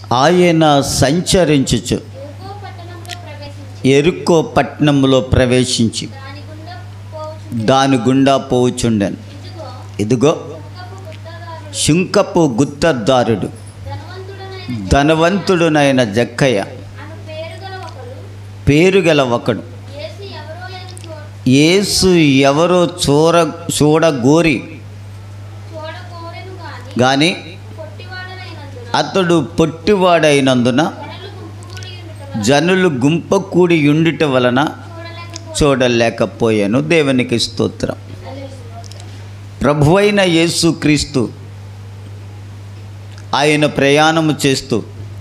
ఆయన సంచరించుచు ఎరుకో పట్టణంలో ప్రవేశించి ఎరుకో పట్టణంలో ప్రవేశించి దాని గుండా పోవచ్చు దాని గుండా పోవుచుండెను ఇదిగో ఇదిగో సుంకపు గుత్తదారుడు శుంకపు గుత్తదారుడు ధనవంతుడనైన ధనవంతుడునైన జక్కయ్య అను పేరు గల ఒకడు పేరుగల ఒకడు యేసు ఎవరో అని చూ యేసు ఎవరో చూర చూడగోరి చూడకోరెను గాని గాని పొట్టివాడనైనందున అతడు పొట్టివాడైనందున జనులు గుంపు కూడి ఉండుట వలన జనులు గుంప కూడి ఉండుట వలన చూడలేకపో చూడలేకపోయాను దేవునికి స్తోత్రం ప్రభువైన యేసుక్రీస్తు ఆయన ప్రయాణము చేస్తూ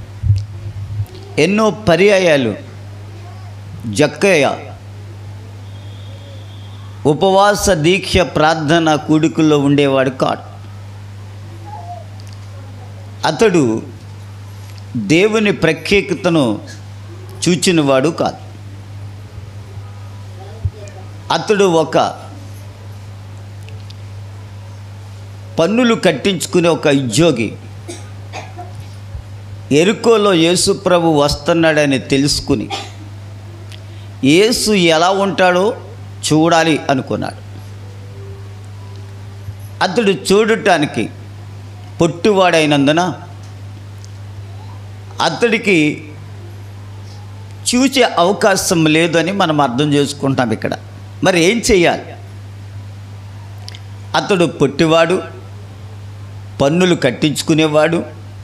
ఎన్నో పర్యాయాలు జక్కయ్య ఉపవాస దీక్ష ప్రార్థన కూడికల్లో ఉండేవాడు కాడు అతడు దేవుని ప్రత్యేకతను చూచినవాడు కాదు అతడు ఒక పన్నులు కట్టించుకునే ఒక ఉద్యోగి ఎరుకోలో యేసు ప్రభు వస్తున్నాడని తెలుసుకుని యేసు ఎలా ఉంటాడో చూడాలి అనుకున్నాడు అతడు చూడటానికి పొట్టివాడైనందున అతడికి చూసే అవకాశం లేదని మనం అర్థం చేసుకుంటాం ఇక్కడ మరి ఏం చెయ్యాలి అతడు పొట్టివాడు పన్నులు కట్టించుకునేవాడు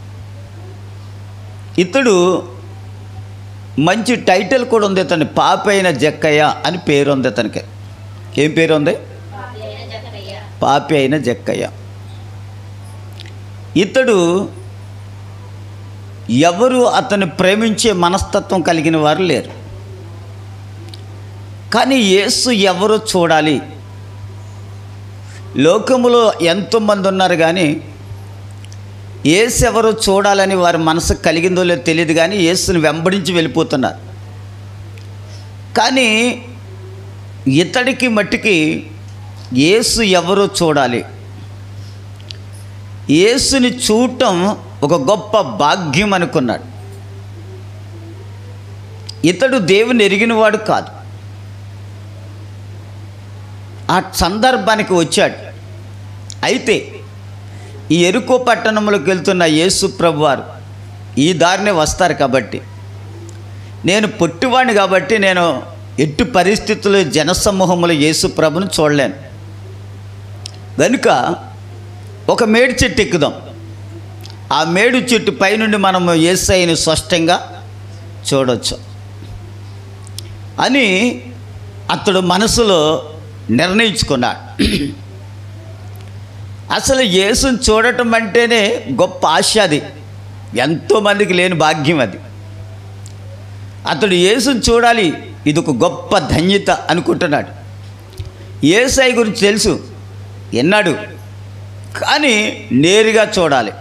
ఇతడు మంచి టైటిల్ కూడా ఉంది అతని పాపైన జక్కయ్య అని పేరు ఉంది అతనికి ఏం పేరు ఉంది పాపి అయిన జక్కయ్య ఇతడు ఎవరు అతను ప్రేమించే మనస్తత్వం కలిగిన వారు లేరు కానీ యేసు ఎవరు చూడాలి లోకములో ఎంతోమంది ఉన్నారు కానీ యేసు ఎవరు చూడాలని వారి మనసు కలిగిందో లేదో తెలియదు కానీ యేసుని వెంబడించి వెళ్ళిపోతున్నారు కానీ ఇతడికి మట్టికి యేసు ఎవరో చూడాలి యేసుని చూడటం ఒక గొప్ప భాగ్యం అనుకున్నాడు ఇతడు దేవుని ఎరిగినవాడు కాదు ఆ సందర్భానికి వచ్చాడు అయితే ఈ ఎరుకో పట్టణంలోకి వెళ్తున్న యేసు ప్రభు వారు ఈ దారినే వస్తారు కాబట్టి నేను పొట్టివాడిని కాబట్టి నేను ఎట్టి పరిస్థితుల్లో జనసమూహంలో యేసు ప్రభును చూడలేను కనుక ఒక మేడి చెట్టు ఎక్కుదాం ఆ మేడు చెట్టు పైనుండి మనము ఏసైని స్పష్టంగా చూడొచ్చు అని అతడు మనసులో నిర్ణయించుకున్నాడు అసలు యేసుని చూడటం అంటేనే గొప్ప ఆశ అది ఎంతోమందికి లేని భాగ్యం అది అతడు యేసుని చూడాలి ఇది ఒక గొప్ప ధన్యత అనుకుంటున్నాడు ఏసై గురించి తెలుసు ఎన్నాడు కానీ నేరుగా చూడాలి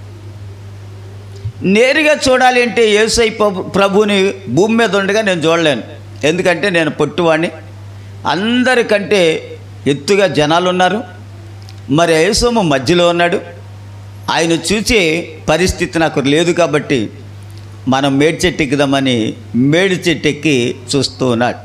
నేరుగా చూడాలి అంటే ఏసై ప్రభు- ప్రభుని భూమి మీద ఉండగా నేను చూడలేను ఎందుకంటే నేను పొట్టువాడిని అందరికంటే ఎత్తుగా జనాలు ఉన్నారు మరి యేసోము మధ్యలో ఉన్నాడు ఆయన చూసే పరిస్థితి నాకు లేదు కాబట్టి మనం మేడి చెట్టు ఎక్కుదామని మేడి చెట్టు ఎక్కి చూస్తూ ఉన్నాడు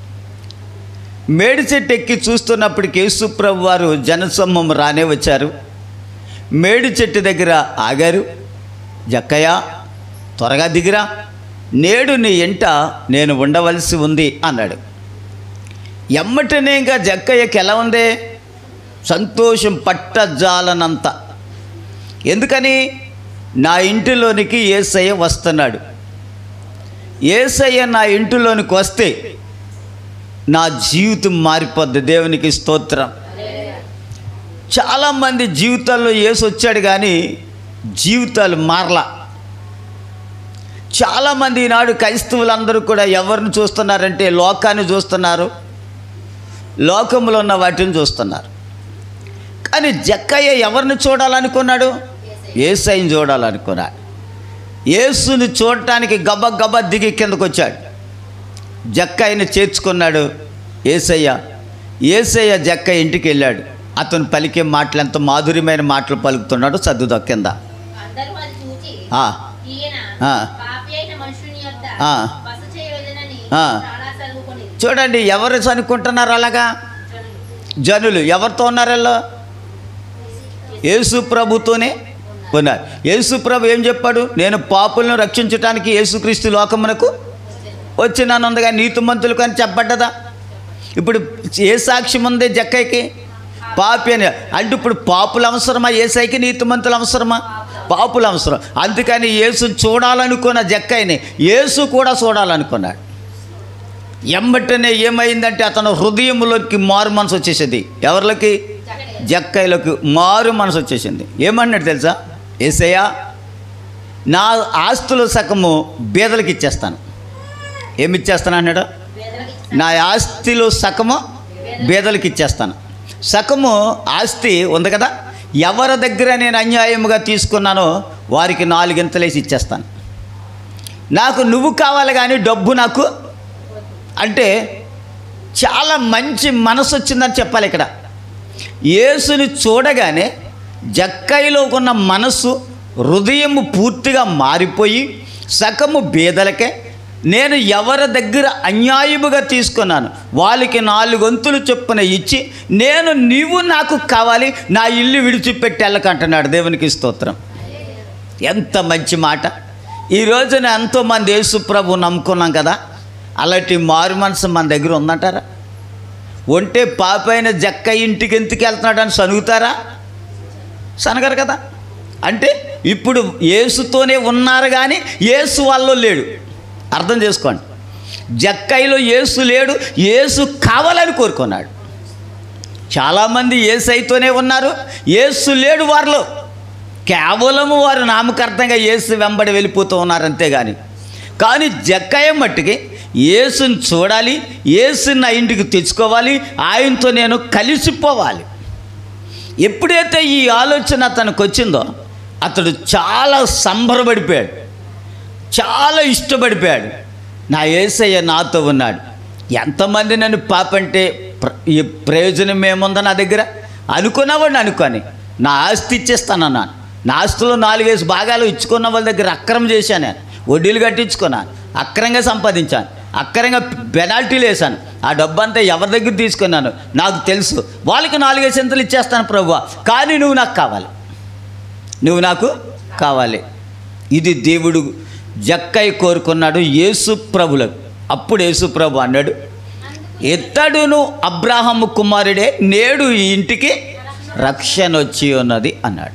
మేడి చెట్టు ఎక్కి చూస్తున్నప్పటికి యేసుప్రభు వారు జనసమూహం రానే వచ్చారు మేడి చెట్టు దగ్గర ఆగారు జక్కయ్య త్వరగా దిగిరా నేడు నీ ఎంట నేను ఉండవలసి ఉంది అన్నాడు ఎమ్మటనే ఇంకా జక్కయ్యకి ఎలా ఉంది సంతోషం పట్టజాలనంత ఎందుకని నా ఇంటిలోనికి ఏసయ్య వస్తున్నాడు ఏసయ్య నా ఇంటిలోనికి వస్తే నా జీవితం మారిపోద్ది దేవునికి స్తోత్రం చాలామంది జీవితాల్లో ఏసు వచ్చాడు కానీ జీవితాలు మారలా చాలామంది ఈనాడు క్రైస్తవులందరూ కూడా ఎవరిని చూస్తున్నారంటే లోకాన్ని చూస్తున్నారు లోకంలో ఉన్న వాటిని చూస్తున్నారు కానీ జక్కయ్య ఎవరిని చూడాలనుకున్నాడు ఏసైని చూడాలనుకున్నాడు యేసుని చూడటానికి గబ గబ దిగి కిందకు వచ్చాడు జక్కయ్యని చేర్చుకున్నాడు ఏసయ్య ఏసయ్య జక్కయ్య ఇంటికి వెళ్ళాడు అతను పలికే మాటలు ఎంత మాధుర్యమైన మాటలు పలుకుతున్నాడో చదువుదా కింద అందరూ అది చూచి ఆ, ఈయన ఆ. పాపి అయిన మనుషుని యొద్ద ఆ. బస చేయవలెనని ఆ. చాలా చదువుకునేది చూడండి ఎవరు చనుకుంటున్నారు అలాగా జనులు ఎవరితో ఉన్నారు వీళ్ళు యేసు ప్రభుతోనే ఉన్నారు యేసు ప్రభు ఏం చెప్పాడు నేను పాపులను రక్షించడానికి యేసుక్రీస్తు లోకమునకు వచ్చినానుందిగా నీతిమంతులకు అని చెప్పబడ్డదా ఇప్పుడు ఏ సాక్ష్యం ఉంది జక్కయ్యకి పాపి అని అంటే ఇప్పుడు పాపులు అవసరమా ఏసైకి నీతిమంతులు అవసరమా పాపులు అవసరం అందుకని యేసు చూడాలనుకున్న జక్కయ్యని యేసు కూడా చూడాలనుకున్నాడు ఎంబటనే ఏమైందంటే అతను హృదయంలోకి మారు మనసు వచ్చేసింది ఎవరికి జక్కయ్యలకు మారు మనసు వచ్చేసింది ఏమన్నాడు తెలుసా ఏసయ్యా నా ఆస్తుల సగము బీదలకు ఇచ్చేస్తాను ఏమి ఇచ్చేస్తాను అన్నాడు నా ఆస్తిలో సగము బీదలకు ఇచ్చేస్తాను సగము ఆస్తి ఉంది కదా ఎవరి దగ్గర నేను అన్యాయముగా తీసుకున్నానో వారికి నాలుగింతలేసి ఇచ్చేస్తాను నాకు నువ్వు కావాలి కానీ డబ్బు నాకు అంటే చాలా మంచి మనసు వచ్చిందని చెప్పాలి ఇక్కడ యేసుని చూడగానే జక్కైలో ఉన్న మనసు హృదయము పూర్తిగా మారిపోయి సకము బీదలకే నేను ఎవరి దగ్గర అన్యాయముగా తీసుకున్నాను వాళ్ళకి నాలుగు వంతులు చొప్పున ఇచ్చి నేను నీవు నాకు కావాలి నా ఇల్లు విడిచిపెట్టి వెళ్ళకంటున్నాడు దేవునికి స్తోత్రం ఎంత మంచి మాట ఈ రోజున ఎంతోమంది యేసు ప్రభు నమ్ముకున్నాం కదా అలాంటి మారు మనసు మన దగ్గర ఉందంటారా ఒంటే పాపైన జక్క ఇంటికి ఎందుకు వెళ్తున్నాడని సనుగుతారా సనగరు కదా అంటే ఇప్పుడు యేసుతోనే ఉన్నారు కానీ యేసు వాళ్ళు లేడు అర్థం చేసుకోండి జక్కైలో యేసు లేడు యేసు కావాలని కోరుకున్నాడు చాలామంది ఏసైతోనే ఉన్నారు యేసు లేడు వారిలో కేవలము వారు నామకార్థంగా యేసు వెంబడి వెళ్ళిపోతూ ఉన్నారు అంతేగాని కానీ జక్కయ్య మట్టుకి యేసుని చూడాలి యేసుని నా ఇంటికి తెచ్చుకోవాలి ఆయనతో నేను కలిసిపోవాలి ఎప్పుడైతే ఈ ఆలోచన అతనికి వచ్చిందో అతడు చాలా సంబరపడిపోయాడు చాలా ఇష్టపడిపోయాడు నా యేసయ్య నాతో ఉన్నాడు ఎంతమంది నన్ను పాపంటే ప్ర- ఈ ప్రయోజనం ఏముందో నా దగ్గర అనుకున్నావాడిని అనుకొని నా ఆస్తి ఇచ్చేస్తానన్నాను నా ఆస్తిలో నాలుగేసి భాగాలు ఇచ్చుకున్న వాళ్ళ దగ్గర అక్రమం చేశాను నేను వడ్డీలు కట్టించుకున్నాను అక్రంగా సంపాదించాను అక్రంగా పెనాల్టీలు వేశాను ఆ డబ్బు అంతా ఎవరి దగ్గర తీసుకున్నాను నాకు తెలుసు వాళ్ళకి నాలుగేసి ఎంతలు ఇచ్చేస్తాను ప్రభు కానీ నువ్వు నాకు కావాలి నువ్వు నాకు కావాలి ఇది దేవుడు జక్కయ్య కోరుకున్నాడు యేసు ప్రభులకు అప్పుడు యేసు ప్రభు అన్నాడు ఇతడును అబ్రాహము కుమారుడే నేడు ఈ ఇంటికి రక్షణ వచ్చి ఉన్నది అన్నాడు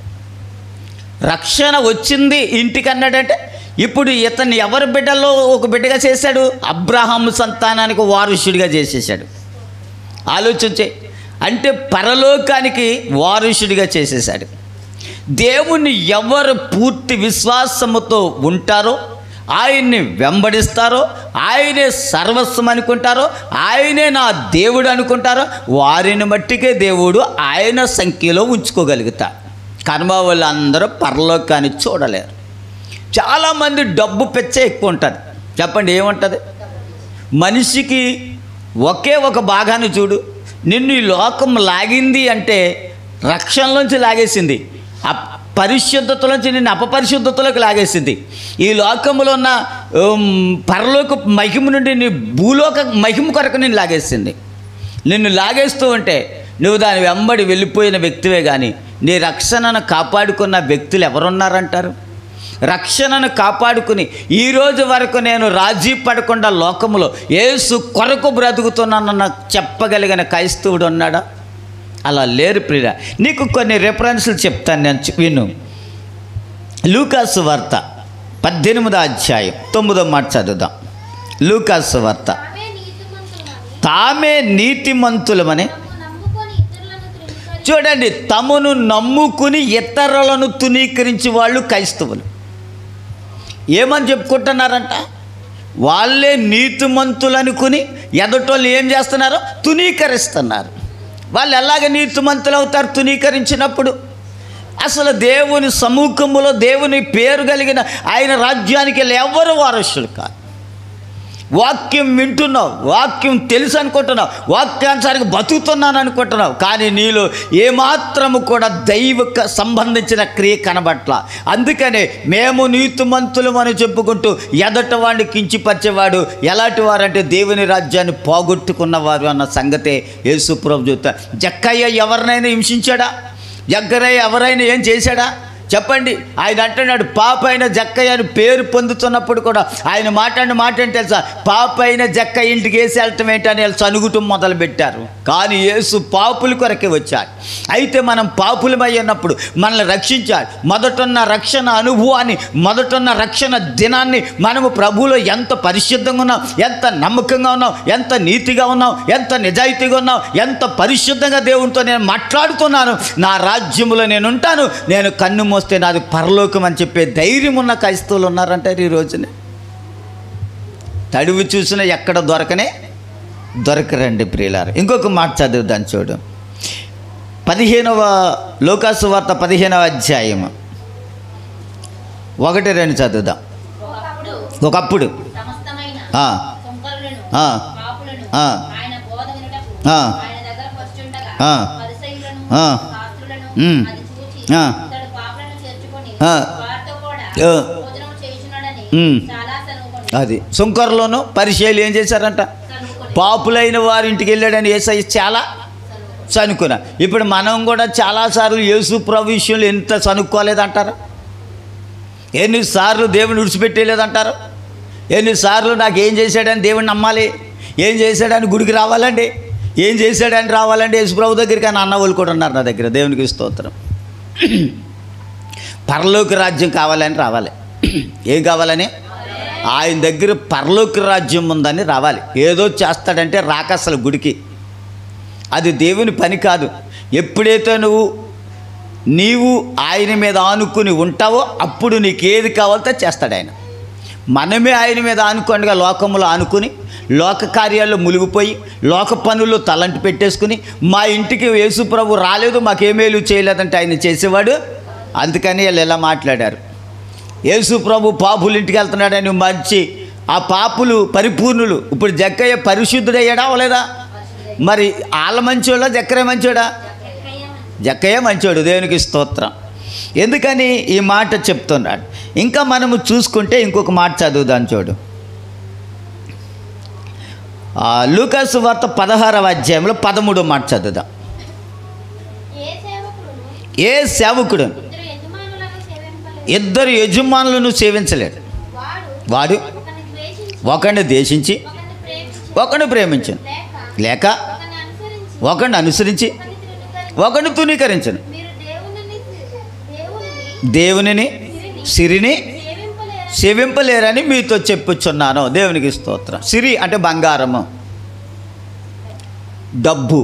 రక్షణ వచ్చింది ఇంటికి అన్నాడంటే ఇప్పుడు ఇతన్ని ఎవరి బిడ్డలో ఒక బిడ్డగా చేశాడు అబ్రాహాము సంతానానికి వారసుడిగా చేసేసాడు ఆలోచించే అంటే పరలోకానికి వారసుడిగా చేసేసాడు దేవుణ్ణి ఎవరు పూర్తి విశ్వాసముతో ఉంటారో ఆయన్ని వెంబడిస్తారో ఆయనే సర్వస్వం అనుకుంటారో ఆయనే నా దేవుడు అనుకుంటారో వారిని మట్టికే దేవుడు ఆయన సంఖ్యలో ఉంచుకోగలుగుతారు కర్మ వాళ్ళందరూ పరలోకాన్ని చూడలేరు చాలామంది డబ్బు పెచ్చే ఎక్కువ ఉంటుంది చెప్పండి ఏముంటుంది మనిషికి ఒకే ఒక భాగాన్ని చూడు నిన్ను ఈ లోకం లాగింది అంటే రక్షణలోంచి లాగేసింది ఆ పరిశుద్ధతలోంచి నిన్ను అపపరిశుద్ధతలోకి లాగేసింది ఈ లోకంలో ఉన్న ఉమ్, పరలోక మహిమ నుండి నీ భూలోక మహిమ కొరకు నిన్ను లాగేసింది నిన్ను లాగేస్తూ ఉంటే నువ్వు దాని వెంబడి వెళ్ళిపోయిన వ్యక్తివే కానీ నీ రక్షణను కాపాడుకున్న వ్యక్తులు ఎవరున్నారంటారు రక్షణను కాపాడుకుని ఈ రోజు వరకు నేను రాజీ పడకుండా లోకములో ఏసు కొరకు బ్రతుకుతున్నానన్న చెప్పగలిగిన క్రైస్తవుడు ఉన్నాడా అలా లేరు ప్రియ నీకు కొన్ని రెఫరెన్స్లు చెప్తాను నేను చె- విను లూకాసు వార్త పద్దెనిమిదో అధ్యాయం తొమ్మిదో మాట చదువుదాం లూకాసు వార్త ఆమె నీతిమంతులని తామే నీతిమంతులమని తమను నమ్ముకొని ఇతరులను తృణీకరించి చూడండి తమను నమ్ముకుని ఇతరులను తునీకరించి వాళ్ళు క్రైస్తవులు ఏమని చెప్పుకుంటున్నారంట వాళ్ళే నీతిమంతులు అనుకుని ఎదటోళ్ళు ఏం చేస్తున్నారు తునీకరిస్తున్నారు వాళ్ళు ఎలాగ నీతిమంతులు అవుతారు తునీకరించినప్పుడు అసలు దేవుని సముఖములో దేవుని పేరు కలిగిన ఆయన రాజ్యానికి వెళ్ళి ఎవరు వారసులు కాదు వాక్యం వింటున్నావు వాక్యం తెలుసు అనుకుంటున్నావు వాక్యానుసారంగా బతుకుతున్నాను అనుకుంటున్నావు కానీ నీలో ఏమాత్రము కూడా దైవక సంబంధించిన క్రియ కనబట్ల అందుకనే మేము నీతిమంతులం అని చెప్పుకుంటూ ఎదట వాడిని కించిపరిచేవాడు ఎలాంటి వారంటే దేవుని రాజ్యాన్ని పోగొట్టుకున్నవారు అన్న సంగతే యేసుప్రభు చెప్తా జక్కయ్య ఎవరినైనా హింసించాడా జగ్గరయ్య ఎవరైనా ఏం చేశాడా చెప్పండి ఆయన అంటున్నాడు పాప అయిన జక్కయ్య అని పేరు పొందుతున్నప్పుడు కూడా ఆయన మాట్లాడిన మాట ఏంటి తెలుసా పాప అయిన జక్క ఇంటికి వేసి వెళ్ళటం ఏంటని వాళ్ళు చనుగుటం మొదలు పెట్టారు కానీ యేసు పాపుల కొరకే వచ్చాడు అయితే మనం పాపులమై ఉన్నప్పుడు మనల్ని రక్షించాడు మొదటున్న రక్షణ అనుభవాన్ని మొదటున్న రక్షణ దినాన్ని మనము ప్రభువులో ఎంత పరిశుద్ధంగా ఉన్నాం ఎంత నమ్మకంగా ఉన్నాం ఎంత నీతిగా ఉన్నాం ఎంత నిజాయితీగా ఉన్నాం ఎంత పరిశుద్ధంగా దేవునితో నేను మాట్లాడుతున్నాను నా రాజ్యములో నేను ఉంటాను నేను కన్ను మోస్తే నాది పరలోకం అని చెప్పే ధైర్యం ఉన్న క్రైస్తవులు ఉన్నారంటారు ఈ రోజున తడివి చూసిన ఎక్కడ దొరకనే దొరకరండి ప్రియులారు ఇంకొక మాట చదువుదాన్ని చూడు పదిహేనవ లోకాసు వార్త పదిహేనవ అధ్యాయం ఒకటి రెండు చదువుదాం ఒకప్పుడు ఒకప్పుడు సమస్తమైన ఆ, సుంకరులను ఆ, పాపులను ఆ. ఆయన బోధ వినుటకు ఆ. ఆయన దగ్గర వచ్చుండగా ఆ. పరిసయ్యులను ఆ. శాస్త్రులను ఉమ్. అది చూచి ఆ. ఇతడు పాపులను చేర్చుకొని ఆ. వారితో కూడా ఆ. భోజనం చేయుచున్నాడని ఉమ్. చాలా సనుకొని అది సుంకర్లోను పరిచయాలు ఏం చేశారంట సనుకొని పాపులైన వారి ఇంటికి వెళ్ళాడని ఏసై చాలా చనుకున్నా ఇప్పుడు మనం కూడా చాలాసార్లు యేసు ప్రభు విషయంలో ఎంత చనుక్కోలేదంటారా ఎన్నిసార్లు దేవుని విడిచిపెట్టేలేదంటారు ఎన్నిసార్లు నాకు ఏం చేశాడని దేవుని నమ్మాలి ఏం చేశాడని గుడికి రావాలండి ఏం చేశాడని రావాలండి యేసు ప్రభు దగ్గరికి అని అన్న వాళ్ళు కూడా ఉన్నారు నా దగ్గర దేవునికి స్తోత్రం పరలోక రాజ్యం కావాలని రావాలి ఏం కావాలని ఆయన దగ్గర పరలోక రాజ్యం ఉందని రావాలి ఏదో చేస్తాడంటే రాక అసలు గుడికి అది దేవుని పని కాదు ఎప్పుడైతే నువ్వు నీవు ఆయన మీద ఆనుకుని ఉంటావో అప్పుడు నీకు ఏది కావాలో చేస్తాడు ఆయన మనమే ఆయన మీద ఆనుకోండిగా లోకములో ఆనుకుని లోక కార్యాల్లో మునిగిపోయి లోక పనుల్లో తలంటి పెట్టేసుకుని మా ఇంటికి యేసు ప్రభు రాలేదు మాకేమేలు చేయలేదంటే ఆయన చేసేవాడు అందుకని వాళ్ళు ఇలా మాట్లాడారు యేసు ప్రభు పాపులు ఇంటికి వెళ్తున్నాడని మంచి ఆ పాపులు పరిపూర్ణులు ఇప్పుడు జక్కయ్య పరిశుద్ధుడయ్యాడా అవలేదా మరి వాళ్ళ మంచోడా జక్కయ్య మంచోడా జక్కయ్య మంచోడు దేవునికి స్తోత్రం ఎందుకని ఈ మాట చెప్తున్నాడు ఇంకా మనము చూసుకుంటే ఇంకొక మాట చదువుదాం చూడు ఆ, లూకాసు వార్త పదహారవ అధ్యాయంలో పదమూడో మాట చదువుదాం ఏ సేవకుడు ఏ సేవకుడు ఇద్దరు యజమానులను సేవింపలేదు ఇద్దరు యజమానులను సేవించలేడు వాడు వాడు ఒకరిని ద్వేషించి ఒకడిని దేశించి ఒకరిని ప్రేమించి ఒకడిని ప్రేమించను లేక లేక ఒకరిని అనుసరించి ఒకడిని అనుసరించి ఒకరిని తృణీకరించి ఒకడిని తునీకరించను మీరు దేవునిని దేవునిని దేవునిని సిరిని సేవింపలేరు సేవింపలేరని మీతో చెప్పుచున్నాను దేవునికి స్తోత్రం సిరి అంటే బంగారము డబ్బు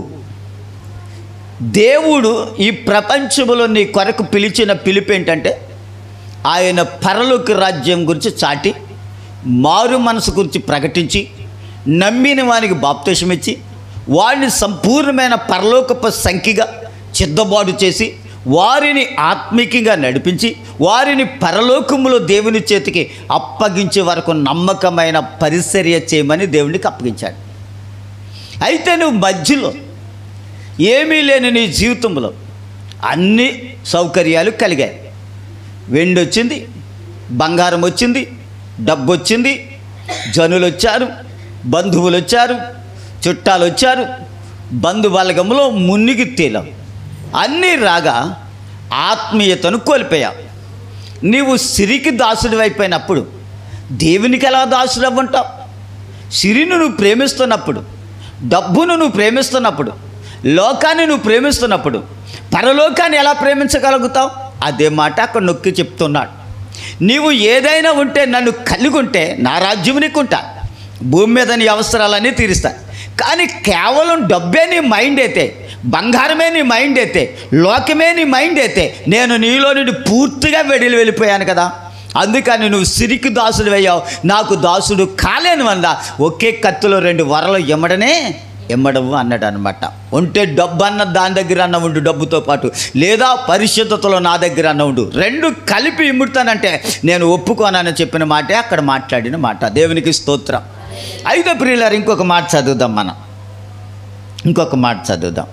దేవుడు ఈ ప్రపంచంలో నీ కొరకు పిలిచిన పిలుపు ఏంటంటే ఆయన పరలోక రాజ్యం గురించి చాటి మారు మనసు గురించి ప్రకటించి నమ్మిన వానికి బాప్తేశం ఇచ్చి వాడిని సంపూర్ణమైన పరలోకపు సంఖ్యగా చిద్దబాటు చేసి వారిని ఆత్మికంగా నడిపించి వారిని పరలోకములో దేవుని చేతికి అప్పగించే వరకు నమ్మకమైన పరిచర్య చేయమని దేవునికి అప్పగించాడు అయితే నువ్వు మధ్యలో ఏమీ లేని నీ జీవితంలో అన్ని సౌకర్యాలు కలిగాయి వెండి వచ్చింది బంగారం వచ్చింది డబ్బు వచ్చింది జనులు వచ్చారు బంధువులు వచ్చారు చుట్టాలు వచ్చారు బంధు బలగంలో మునిగి తేలాం అన్నీ రాగా ఆత్మీయతను కోల్పోయావు నీవు సిరికి దాసుడు అయిపోయినప్పుడు దేవునికి ఎలా దాసుడు అవ్వంటావు సిరిని నువ్వు ప్రేమిస్తున్నప్పుడు డబ్బును నువ్వు ప్రేమిస్తున్నప్పుడు లోకాన్ని నువ్వు ప్రేమిస్తున్నప్పుడు పరలోకాన్ని ఎలా ప్రేమించగలుగుతావు అదే మాట అక్కడ నొక్కి చెప్తున్నాడు నీవు ఏదైనా ఉంటే నన్ను కలిగి ఉంటే నా రాజ్యం నీకుంటా భూమి మీద నీ అవసరాలన్నీ తీరుస్తా కానీ కేవలం డబ్బే నీ మైండ్ అయితే బంగారమే నీ మైండ్ అయితే లోకమే నీ మైండ్ అయితే నేను నీలో నుండి పూర్తిగా వెడిలి వెళ్ళిపోయాను కదా అందుకని నువ్వు సిరికి దాసుడు అయ్యావు నాకు దాసుడు కాలేను వల్ల ఒకే కత్తిలో రెండు వరలు ఎమ్మడనే ఎమ్మడవు అన్నాడు అనమాట ఉంటే డబ్బు అన్న దాని దగ్గర అన్న ఉండు డబ్బుతో పాటు లేదా పరిశుద్ధతలో నా దగ్గర అన్న ఉండు రెండు కలిపి ఇమ్ముడతానంటే నేను ఒప్పుకోనని చెప్పిన మాటే అక్కడ మాట్లాడిన మాట దేవునికి స్తోత్రం అయితే ప్రియులారు ఇంకొక మాట చదువుదాం మనం ఇంకొక మాట చదువుదాం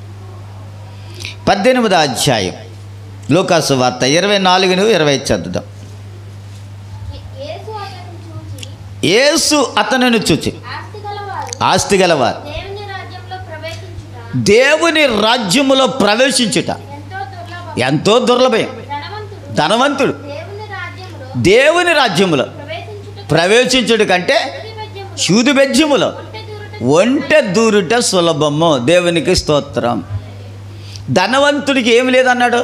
పద్దెనిమిదో అధ్యాయం లోకాసు వార్త ఇరవై నాలుగును ఇరవై ఐదు చదువుదాం ఏ- యేసు అతను చూచి యేసు అతనిని చూచి ఆస్తి గలవారు ఆస్తి గలవారు దేవుని రాజ్యంలో ప్రవేశించుట దేవుని రాజ్యములో ప్రవేశించుట ఎంతో దుర్లభం ఎంతో దుర్లభం ధనవంతుడు ధనవంతుడు దేవుని రాజ్యంలో దేవుని రాజ్యములో ప్రవేశించుట ప్రవేశించుట కంటే బెజ్యములు శూదు బెజ్యములో ఒంటె దూరుట ఒంటె దూరుట సులభము దేవునికి స్తోత్రం ధనవంతుడికి ఏమి లేదన్నాడు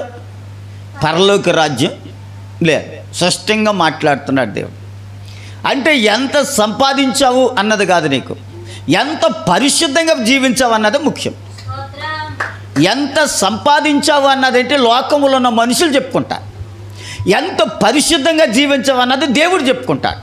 పరలోక రాజ్యం లేదు స్పష్టంగా మాట్లాడుతున్నాడు దేవుడు అంటే ఎంత సంపాదించావు అన్నది కాదు నీకు ఎంత పరిశుద్ధంగా జీవించావు అన్నది ముఖ్యం స్తోత్రం ఎంత సంపాదించావు అన్నదంటే లోకములో ఉన్న మనుషులు చెప్పుకుంటారు ఎంత పరిశుద్ధంగా జీవించావు అన్నది దేవుడు చెప్పుకుంటాడు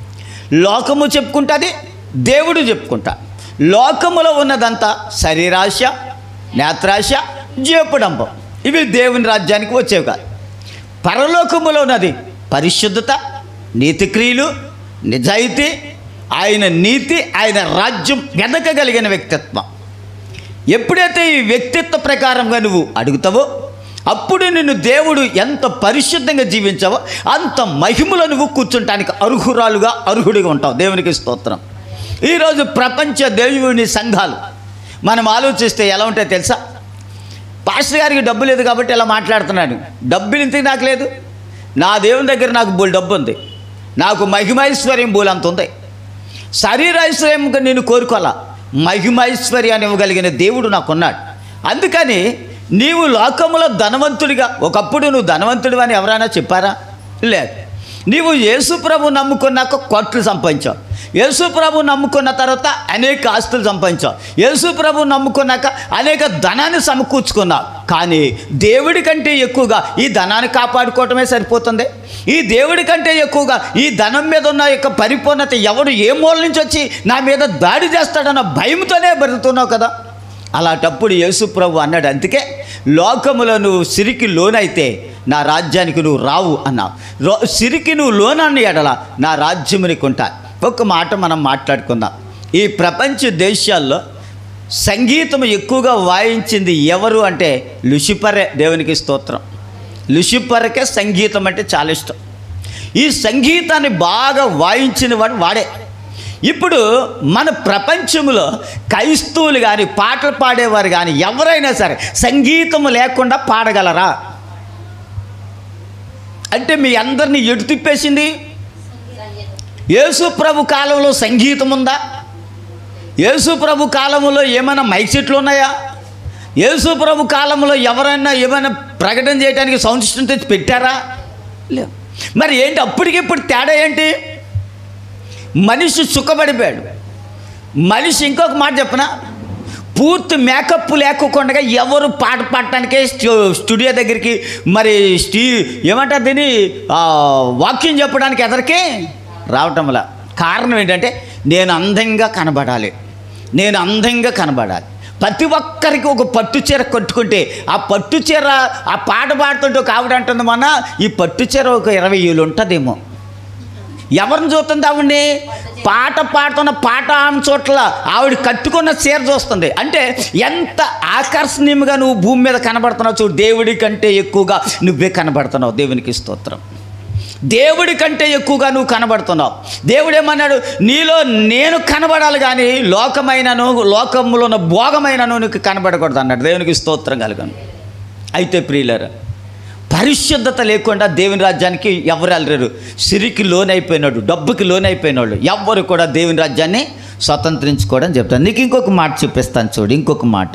లోకము చెప్పుకుంటుంది దేవుడు చెప్పుకుంటా లోకములో ఉన్నదంతా శరీరాశ నేత్రాశ జేపుడంబం ఇవి దేవుని రాజ్యానికి వచ్చేవి కాదు పరలోకములో ఉన్నది పరిశుద్ధత నీతి క్రియలు నిజాయితీ ఆయన నీతి ఆయన రాజ్యం వెదకగలిగిన వ్యక్తిత్వం ఎప్పుడైతే ఈ వ్యక్తిత్వ ప్రకారంగా నువ్వు అడుగుతావో అప్పుడు నిన్ను దేవుడు ఎంత పరిశుద్ధంగా జీవించావో అంత మహిమలో నువ్వు కూర్చుంటానికి అర్హురాలుగా అర్హుడిగా ఉంటావు దేవునికి స్తోత్రం ఈరోజు ప్రపంచ దేవుని సంఘాలు మనం ఆలోచిస్తే ఎలా ఉంటాయో తెలుసా పాస్టర్ గారికి డబ్బు లేదు కాబట్టి ఇలా మాట్లాడుతున్నాడు డబ్బులు ఇంతకు నాకు లేదు నా దేవుని దగ్గర నాకు బోల్ డబ్బు ఉంది నాకు మహిమైశ్వర్యం బోల్ అంత ఉంది శరీరైశ్వర్యం నేను కోరుకోవాలా మహిమైశ్వర్యాన్ని ఇవ్వగలిగిన దేవుడు నాకున్నాడు అందుకని నీవు లోకములో ధనవంతుడిగా ఒకప్పుడు నువ్వు ధనవంతుడు అని ఎవరైనా చెప్పారా లేదు నీవు యేసుప్రభు నమ్ముకున్నాక కోట్లు సంపాదించావు యేసుప్రభు నమ్ముకున్న తర్వాత అనేక ఆస్తులు సంపాదించావు యేసుప్రభు నమ్ముకున్నాక అనేక ధనాన్ని సమకూర్చుకున్నావు కానీ దేవుడి కంటే ఎక్కువగా ఈ ధనాన్ని కాపాడుకోవటమే సరిపోతుంది ఈ దేవుడి కంటే ఎక్కువగా ఈ ధనం మీద ఉన్న యొక్క పరిపూర్ణత ఎవడు ఏ మూల నుంచి వచ్చి నా మీద దాడి చేస్తాడన్న భయంతోనే బతుకుతున్నావు కదా అలాంటప్పుడు యేసుప్రభు అన్నాడు అందుకే లోకములో నువ్వు సిరికి లోనైతే నా రాజ్యానికి నువ్వు రావు అన్నావు రో సిరికి నువ్వు లోనన్న ఎడల నా రాజ్యము నీకు ఉంటా ఒక మాట మనం మాట్లాడుకుందాం ఈ ప్రపంచ దేశాల్లో సంగీతం ఎక్కువగా వాయించింది ఎవరు అంటే లుసిఫరే దేవునికి స్తోత్రం లుసిఫర్కే సంగీతం అంటే చాలా ఇష్టం ఈ సంగీతాన్ని బాగా వాయించిన వాడు వాడే ఇప్పుడు మన ప్రపంచంలో క్రైస్తవులు కానీ పాటలు పాడేవారు కానీ ఎవరైనా సరే సంగీతం లేకుండా పాడగలరా అంటే మీ అందరినీ ఎటు తిప్పేసింది యేసు ప్రభు కాలంలో సంగీతం ఉందా యేసు ప్రభు కాలంలో ఏమైనా మైక్ సెట్లు ఉన్నాయా యేసు ప్రభు కాలంలో ఎవరైనా ఏమైనా ప్రకటన చేయడానికి సౌండ్ సిస్టమ్ తెచ్చి పెట్టారా లేవు మరి ఏంటి అప్పటికి ఇప్పుడు తేడా ఏంటి మనిషి సుఖపడిపోయాడు మనిషి ఇంకొక మాట చెప్పనా పూర్తి మేకప్ లేకోకుండా ఎవరు పాట పాడటానికే స్టూ స్టూడియో దగ్గరికి మరి స్టీ ఏమంటారు దీన్ని ఆ, వాక్యం చెప్పడానికి ఎదరికి రావటంలా కారణం ఏంటంటే నేను అందంగా కనబడాలి నేను అందంగా కనబడాలి ప్రతి ఒక్కరికి ఒక పట్టు చీర కట్టుకుంటే ఆ పట్టు చీర ఆ పాట పాడుతుంటే ఒక ఆవిడ అంటుంది మన ఈ పట్టు చీర ఒక ఇరవై ఏళ్ళు ఉంటుందేమో ఎవరిని చూస్తుంది ఆవిడ్ని పాట పాడుతున్న పాట ఆమె చోట్ల ఆవిడ కట్టుకున్న చీర చూస్తుంది అంటే ఎంత ఆకర్షణీయంగా నువ్వు భూమి మీద కనబడుతున్నావు చూడు దేవుడి కంటే ఎక్కువగా నువ్వే కనబడుతున్నావు దేవునికి స్తోత్రం దేవుడి కంటే ఎక్కువగా నువ్వు కనబడుతున్నావు దేవుడు ఏమన్నాడు నీలో నేను కనబడాలి కానీ లోకమైనను లోకంలో ఉన్న భోగమైనను నీకు కనబడకూడదు అన్నాడు దేవునికి స్తోత్రం కలగను అయితే ప్రియులరా పరిశుద్ధత లేకుండా దేవుని రాజ్యానికి ఎవరు వెళ్ళలేరు సిరికి లోనైపోయినాడు డబ్బుకి లోనైపోయినాడు ఎవ్వరు కూడా దేవుని రాజ్యాన్ని స్వతంత్రించుకోవడం చెప్తాను నీకు ఇంకొక మాట చూపిస్తాను చూడు ఇంకొక మాట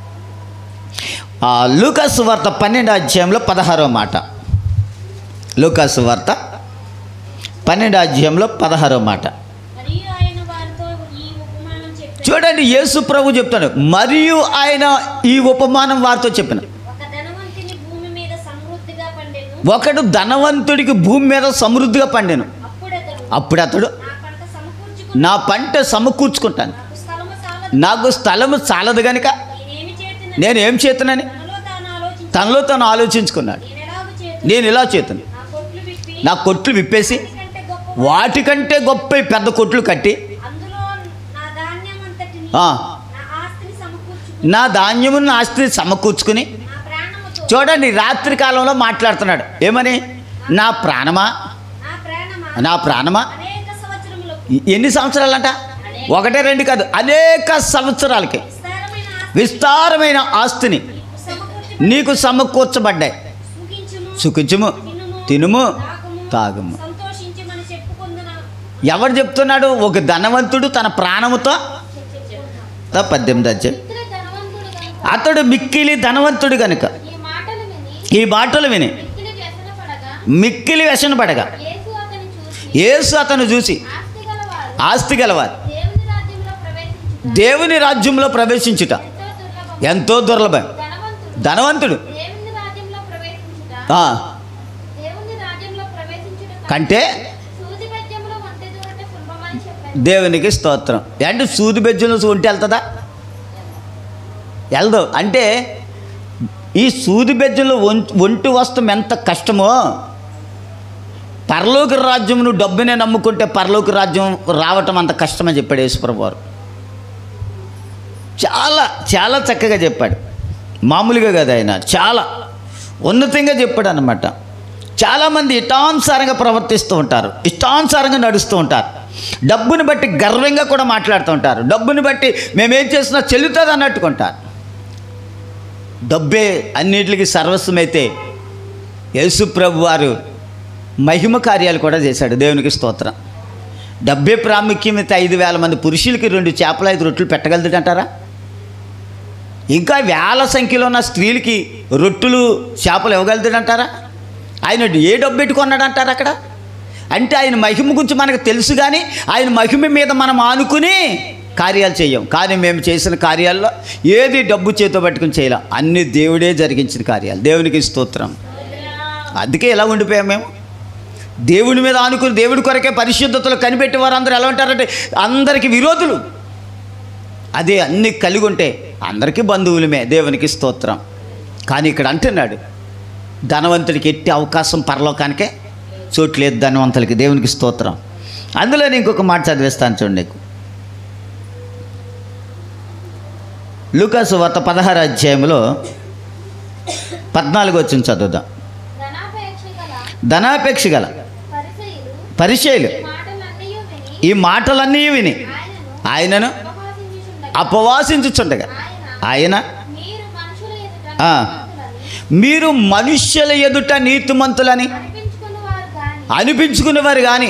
ఆ, లూకాసు వార్త పన్నెండు అధ్యాయంలో పదహారో మాట లూకాసు వార్త పన్నెండు అధ్యాయంలో పదహారో మాట మరియు ఆయన వారితో ఈ ఉపమానం చెప్పి చూడండి యేసు ప్రభు చెప్తాడు మరియు ఆయన ఈ ఉపమానం వారితో చెప్పిన ఒక ధనవంతుని భూమి మీద సమృద్ధిగా పండెను ఒకడు ధనవంతుడికి భూమి మీద సమృద్ధిగా పండాను అప్పుడతడు అప్పుడు అతడు నా పంట సమకూర్చుకుని నా పంట సమకూర్చుకుంటాను నాకు స్థలము సాలదు నాకు స్థలము చాలదు గనుక నేనేమి చేతును నేను ఏం చేతునని తనలో తాను ఆలోచించి తనలో తను ఆలోచించుకున్నాడు నేను ఎలాగ చేతును నేను ఇలా చేతును నా కొట్లు విప్పి నా కొట్లు విప్పేసి కంటే గొప్ప వాటికంటే గొప్ప ఈ పెద్ద కొట్లు కట్టి అందులో ఆ, నా ఆస్తిని సమకూర్చుకుని నా ధాన్యమును నా ఆస్తిని సమకూర్చుకుని నా ప్రాణముతో చూడండి రాత్రి కాలంలో మాట్లాడుతున్నాడు ఏమని నా ప్రాణమా నా ప్రాణమా నా ప్రాణమా అనేక సంవత్సరములకు ఎన్ని సంవత్సరాలంట ఒకటే రెండు కాదు అనేక సంవత్సరాలకి విస్తారమైన ఆస్తి విస్తారమైన ఆస్తిని సమకూర్చి నీకు సమకూర్చబడ్డాయి సుఖించుము సుఖించుము తినుము తినుము తాగుము తాగుము సంతోషించమని చెప్పుకుందున ఎవరు చెప్తున్నాడు ఒక ధనవంతుడు తన ప్రాణముతో తా పద్దెనిమిది అధ్యాయం ఇతర ధనవంతుడు కనుక అతడు మిక్కిలి ధనవంతుడు కనుక ఈ మాటలు విని ఈ మాటలు విని మిక్కిలి వ్యసనపడగా మిక్కిలి వ్యసనపడగా యేసు అతని చూసి యేసు అతను చూసి ఆస్తి గలవారు ఆస్తి గలవారు దేవుని రాజ్యంలో ప్రవేశించుట దేవుని రాజ్యంలో ప్రవేశించుట ఎంతో దుర్లభం ఎంతో దుర్లభం ధనవంతుడు ధనవంతుడు దేవుని రాజ్యంలో ప్రవేశించుట ఆ, దేవుని రాజ్యంలో ప్రవేశించుట కంటే సూది బెజ్జములో వంటి దూరట సులభమని చెప్పాను దేవునికి స్తోత్రం అంటే సూది బెజ్జులు ఒంటి వెళ్తుందా వెళ్దు అంటే ఈ సూది బెజ్జలు ఒంటి వస్తం ఎంత కష్టమో పరలోక రాజ్యమును డబ్బునే నమ్ముకుంటే పరలోక రాజ్యం రావటం అంత కష్టమని చెప్పాడు యేసుప్రభు వారు చాలా చాలా చక్కగా చెప్పాడు మామూలుగా కదా ఆయన చాలా ఉన్నతంగా చెప్పాడు అనమాట చాలామంది ఇష్టానుసారంగా ప్రవర్తిస్తూ ఉంటారు ఇష్టానుసారంగా నడుస్తూ ఉంటారు డబ్బుని బట్టి గర్వంగా కూడా మాట్లాడుతూ ఉంటారు డబ్బుని బట్టి మేమేం చేసినా చెల్లుతుంది అన్నట్టుకుంటారు డబ్బే అన్నిటికీ సర్వస్వమైతే యేసు ప్రభు వారు మహిమ కార్యాలు కూడా చేశాడు దేవునికి స్తోత్రం డబ్బే ప్రాముఖ్యత ఐదు వేల మంది పురుషులకి రెండు చేపల ఐదు రొట్టెలు పెట్టగలుగుతాడంటారా ఇంకా వేల సంఖ్యలో ఉన్న స్త్రీలకి రొట్టెలు చేపలు ఇవ్వగలుగుతాడంటారా ఆయన ఏ డబ్బు పెట్టుకున్నాడంటారు అక్కడ అంటే ఆయన మహిమ గురించి మనకు తెలుసు కానీ ఆయన మహిమ మీద మనం ఆనుకుని కార్యాలు చేయం కానీ మేము చేసిన కార్యాల్లో ఏది డబ్బు చేతితో పట్టుకుని చేయలేం అన్ని దేవుడే జరిగించిన కార్యాలు దేవునికి స్తోత్రం అందుకే ఎలా ఉండిపోయాం మేము దేవుని మీద ఆనుకుని దేవుడి కొరకే పరిశుద్ధతలు కనిపెట్టి వారందరూ ఎలా ఉంటారంటే అందరికీ విరోధులు అదే అన్ని కలిగి ఉంటే అందరికీ బంధువులమే దేవునికి స్తోత్రం కానీ ఇక్కడ అంటున్నాడు ధనవంతుడికి ఎట్టి అవకాశం పరలోకానికే చోట్లేదు ధనవంతులకి దేవునికి స్తోత్రం అందులో నేను ఇంకొక మాట చదివిస్తాను చూడండి నీకు లూకాసు వార్త పదహారు అధ్యాయంలో పద్నాలుగు వచ్చిన చదువుదాం ధనాపేక్ష గల ధనాపేక్ష గల పరిసయులు పరిచయలు ఈ మాటలన్నీ విని ఈ మాటలన్నీ విని ఆయనను ఆయనను అపవాదించుచుండగా అపవాసించుచుండగా ఆయన ఆయన మీరు మనుషుల ఎదుట ఆ. నీతిమంతులని మీరు మనుష్యుల ఎదుట నీతిమంతులని అనిపించుకున్నవారు గాని అనిపించుకునేవారు కానీ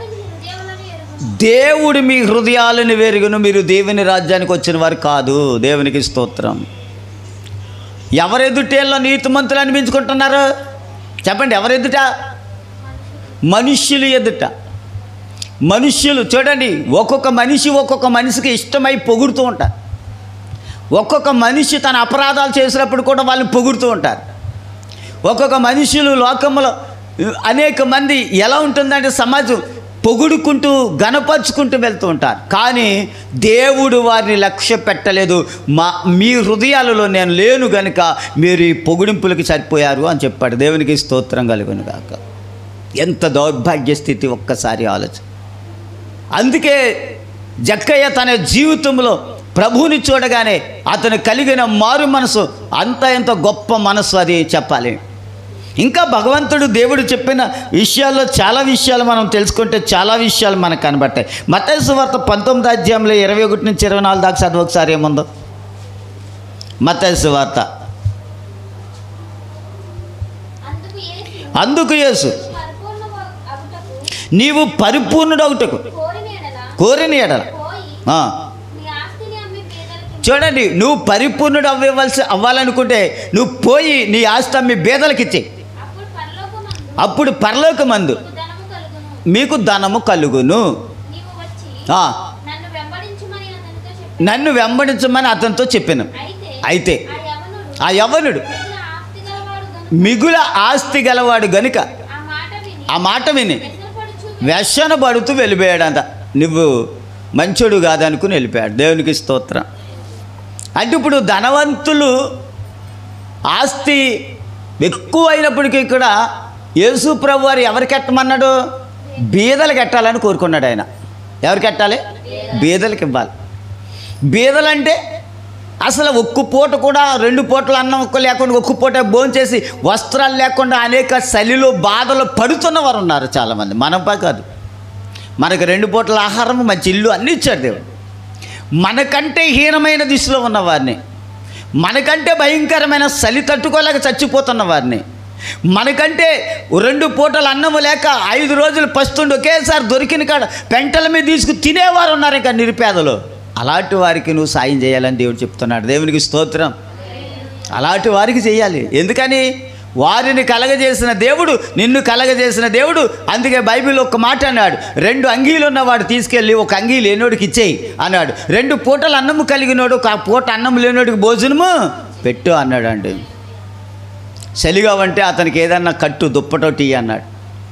దేవుడు మీ హృదయములను ఎరుగును దేవుడు మీ హృదయాలను వెరుగును మీరు దేవుని రాజ్యానికి వచ్చిన వారు కాదు దేవునికి స్తోత్రం ఎవరెదుటేళ్ళలో నీతిమంతులు అనిపించుకుంటున్నారు చెప్పండి ఎవరెదుట మనుష్యులు ఎదుట మనుష్యులు చూడండి ఒక్కొక్క మనిషి ఒక్కొక్క మనిషికి ఇష్టమై పొగుడుతూ ఉంటారు ఒక్కొక్క మనిషి తన అపరాధాలు చేసినప్పుడు కూడా వాళ్ళని పొగుడుతూ ఉంటారు ఒక్కొక్క మనుషులు లోకంలో అనేక మంది ఎలా ఉంటుందంటే సమాజం పొగుడుకుంటూ గనపరుచుకుంటూ వెళ్తూ ఉంటారు కానీ దేవుడు వారిని లక్ష్య పెట్టలేదు మా మీ హృదయాలలో నేను లేను గనుక మీరు ఈ పొగుడింపులకి సరిపోయారు అని చెప్పాడు దేవునికి స్తోత్రం కలుగును గాక ఎంత దౌర్భాగ్య స్థితి ఒక్కసారి ఆలోచన అందుకే జక్కయ్య తన జీవితంలో ప్రభువుని చూడగానే అతను కలిగిన మారు మనసు అంత ఎంత గొప్ప మనసు అది చెప్పాలి ఇంకా భగవంతుడు దేవుడు చెప్పిన విషయాల్లో చాలా విషయాలు మనం తెలుసుకుంటే చాలా విషయాలు మనకు కనబడతాయి మతేసు వార్త పంతొమ్మిది అధ్యాయంలో ఇరవై ఒకటి నుంచి ఇరవై నాలుగు దాకా చదువు ఒకసారి ఏముందో మతేసు వార్త అందుకు యేసు అందుకు యేసు పరిపూర్ణ అగుటకు నీవు పరిపూర్ణుడవుటకు కోరిన ఎడల కోరిన ఎడల పోయి ఆ, మీ ఆస్తిని అమ్మి పేదలకి చూడండి నువ్వు పరిపూర్ణుడు అవ్వవలసి అవ్వాలనుకుంటే నువ్వు పోయి నీ ఆస్తి అమ్మి బేదలకి ఇచ్చేయి అప్పుడు పరలోకమందు అప్పుడు పరలోకమందు నీకు ధనము కలుగును మీకు ధనము కలుగును నీవు వచ్చి ఆ, నన్ను వెంబడించుమని అతనితో చెప్పి నన్ను వెంబడించమని అతనితో చెప్పాను అయితే అయితే ఆ యవనుడు ఆ యవనుడు మిగిలిన ఆస్తి గలవాడు గనుక మిగుల ఆస్తి గలవాడు గనుక ఆ మాట విని ఆ మాట విని వ్యసనపడుచు వ్యసన పడుతూ వెళ్ళిపోయాడంట నువ్వు మంచోడు కాదనుకుని వెళ్ళిపోయాడు దేవునికి స్తోత్రం అంటే ఇప్పుడు ధనవంతులు ఆస్తి ఎక్కువ అయినప్పటికీ కూడా యేసు ప్రభు వారు ఎవరికి ఎట్టమన్నాడు బీదలకు ఎట్టాలని కోరుకున్నాడు ఆయన ఎవరికి ఎట్టాలి బీదలకు ఇవ్వాలి బీదలంటే అసలు ఒక్క పూట కూడా రెండు పూటలు అన్నం ఒక్క లేకుండా ఒక్క పూట భోంచేసి వస్త్రాలు లేకుండా అనేక చలిలో బాధలు పడుతున్నవారు ఉన్నారు చాలామంది మనం పా కాదు మనకు రెండు పూటల ఆహారం మంచి ఇల్లు అన్నీ ఇచ్చాడు దేవుడు మనకంటే హీనమైన దిశలో ఉన్న వారిని మనకంటే భయంకరమైన చలి తట్టుకోలేక చచ్చిపోతున్న వారిని మనకంటే రెండు పూటలు అన్నము లేక ఐదు రోజులు పస్తుండి ఒకేసారి దొరికిన కాడ పెంటల మీద తీసుకు తినేవారు ఉన్నారు ఇంకా నిరుపేదలు అలాంటి వారికి నువ్వు సాయం చేయాలని దేవుడు చెప్తున్నాడు దేవునికి స్తోత్రం అలాంటి వారికి చేయాలి ఎందుకని వారిని కలగజేసిన దేవుడు నిన్ను కలగజేసిన దేవుడు అందుకే బైబిల్ ఒక మాట అన్నాడు రెండు అంగీలు ఉన్నవాడు తీసుకెళ్ళి ఒక అంగీ లేనోడికి ఇచ్చేయి అన్నాడు రెండు పూటలు అన్నము కలిగినోడు ఒక పూట అన్నం లేనోడికి భోజనము పెట్టు అన్నాడు అండి చలిగా అంటే అతనికి ఏదన్నా కట్టు దుప్పటోటి ఇయ్యి అన్నాడు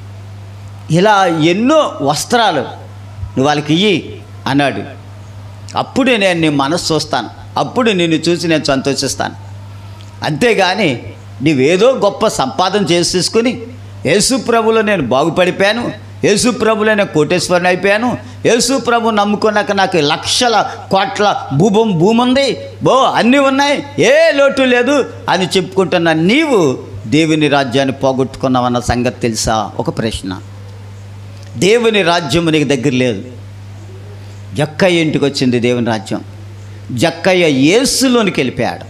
ఇలా ఎన్నో వస్త్రాలు నువ్వు వాళ్ళకి ఇయ్యి అన్నాడు అప్పుడే నేను నీ మనసు చూస్తాను అప్పుడు నిన్ను చూసి నేను సంతోషిస్తాను అంతేగాని నీవేదో గొప్ప సంపాదన చేసి తీసుకుని యేసు ప్రభులో నేను బాగుపడిపోయాను యేసు ప్రభులో నేను కోటేశ్వరుని అయిపోయాను యేసు ప్రభు నమ్ముకున్నాక నాకు లక్షల కోట్ల భూభం భూమి ఉంది బో అన్నీ ఉన్నాయి ఏ లోటు లేదు అని చెప్పుకుంటున్న నీవు దేవుని రాజ్యాన్ని పోగొట్టుకున్నావన్న సంగతి తెలుసా ఒక ప్రశ్న దేవుని రాజ్యము నీకు దగ్గర లేదు జక్కయ్య ఇంటికి వచ్చింది దేవుని రాజ్యం జక్కయ్య యేసులోనికి వెళ్ళిపోయాడు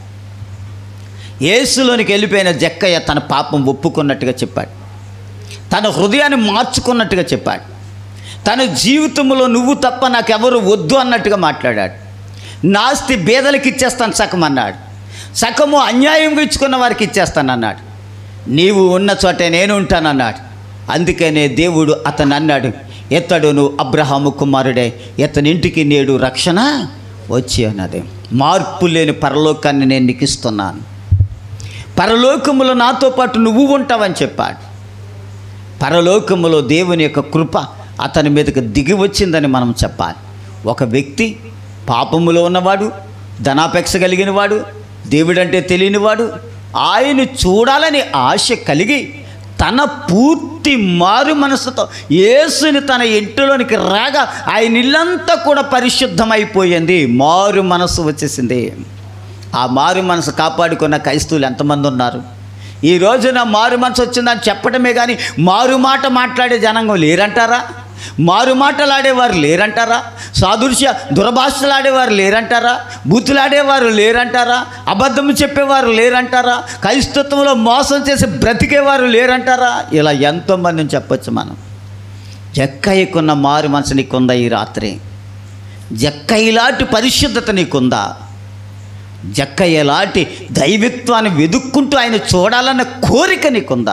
యేసులోనికి వెళ్ళిపోయిన జక్కయ్య తన పాపం ఒప్పుకున్నట్టుగా చెప్పాడు తన హృదయాన్ని మార్చుకున్నట్టుగా చెప్పాడు తన జీవితంలో నువ్వు తప్ప నాకెవరు వద్దు అన్నట్టుగా మాట్లాడాడు నాస్తి బేదలకి ఇచ్చేస్తాను సగం అన్నాడు సగము అన్యాయంగా ఇచ్చుకున్న వారికి ఇచ్చేస్తాను అన్నాడు నీవు ఉన్న చోటే నేను ఉంటానన్నాడు అందుకనే దేవుడు అతను అన్నాడు ఎత్తడును అబ్రహాము కుమారుడే ఇతని ఇంటికి నేడు రక్షణ వచ్చి అన్నది మార్పు లేని పరలోకాన్ని నేను నీకు ఇస్తున్నాను పరలోకములో నాతో పాటు నువ్వు ఉంటావని చెప్పాడు పరలోకములో దేవుని యొక్క కృప అతని మీదకి దిగి వచ్చిందని మనం చెప్పాలి ఒక వ్యక్తి పాపములో ఉన్నవాడు ధనాపేక్ష కలిగిన వాడు దేవుడంటే తెలియనివాడు ఆయన చూడాలని ఆశ కలిగి తన పూర్తి మారు మనసుతో యేసుని తన ఇంటిలోనికి రాగా ఆయన ఇల్లంతా కూడా పరిశుద్ధమైపోయింది మారు మనసు వచ్చేసింది ఆ మారు మనసు కాపాడుకున్న క్రైస్తవులు ఎంతమంది ఉన్నారు ఈ రోజున మారు మనసు వచ్చిందని చెప్పడమే కానీ మారు మాట మాట్లాడే జనాంగం లేరంటారా మారు మాటలాడేవారు లేరంటారా సాదృశ్య దురభాషలాడేవారు లేరంటారా బూతులాడేవారు లేరంటారా అబద్ధం చెప్పేవారు లేరంటారా క్రైస్తత్వంలో మోసం చేసి బ్రతికేవారు లేరంటారా ఇలా ఎంతోమందిని చెప్పొచ్చు మనం జక్కయ్యకున్న మారు మనసు నీకుందా ఈ రాత్రి జక్కయ్యలాంటి పరిశుద్ధత నీకుందా జక్కయ్యలాంటి దైవత్వాన్ని వెదుక్కుంటూ ఆయన చూడాలన్న కోరిక నీకుందా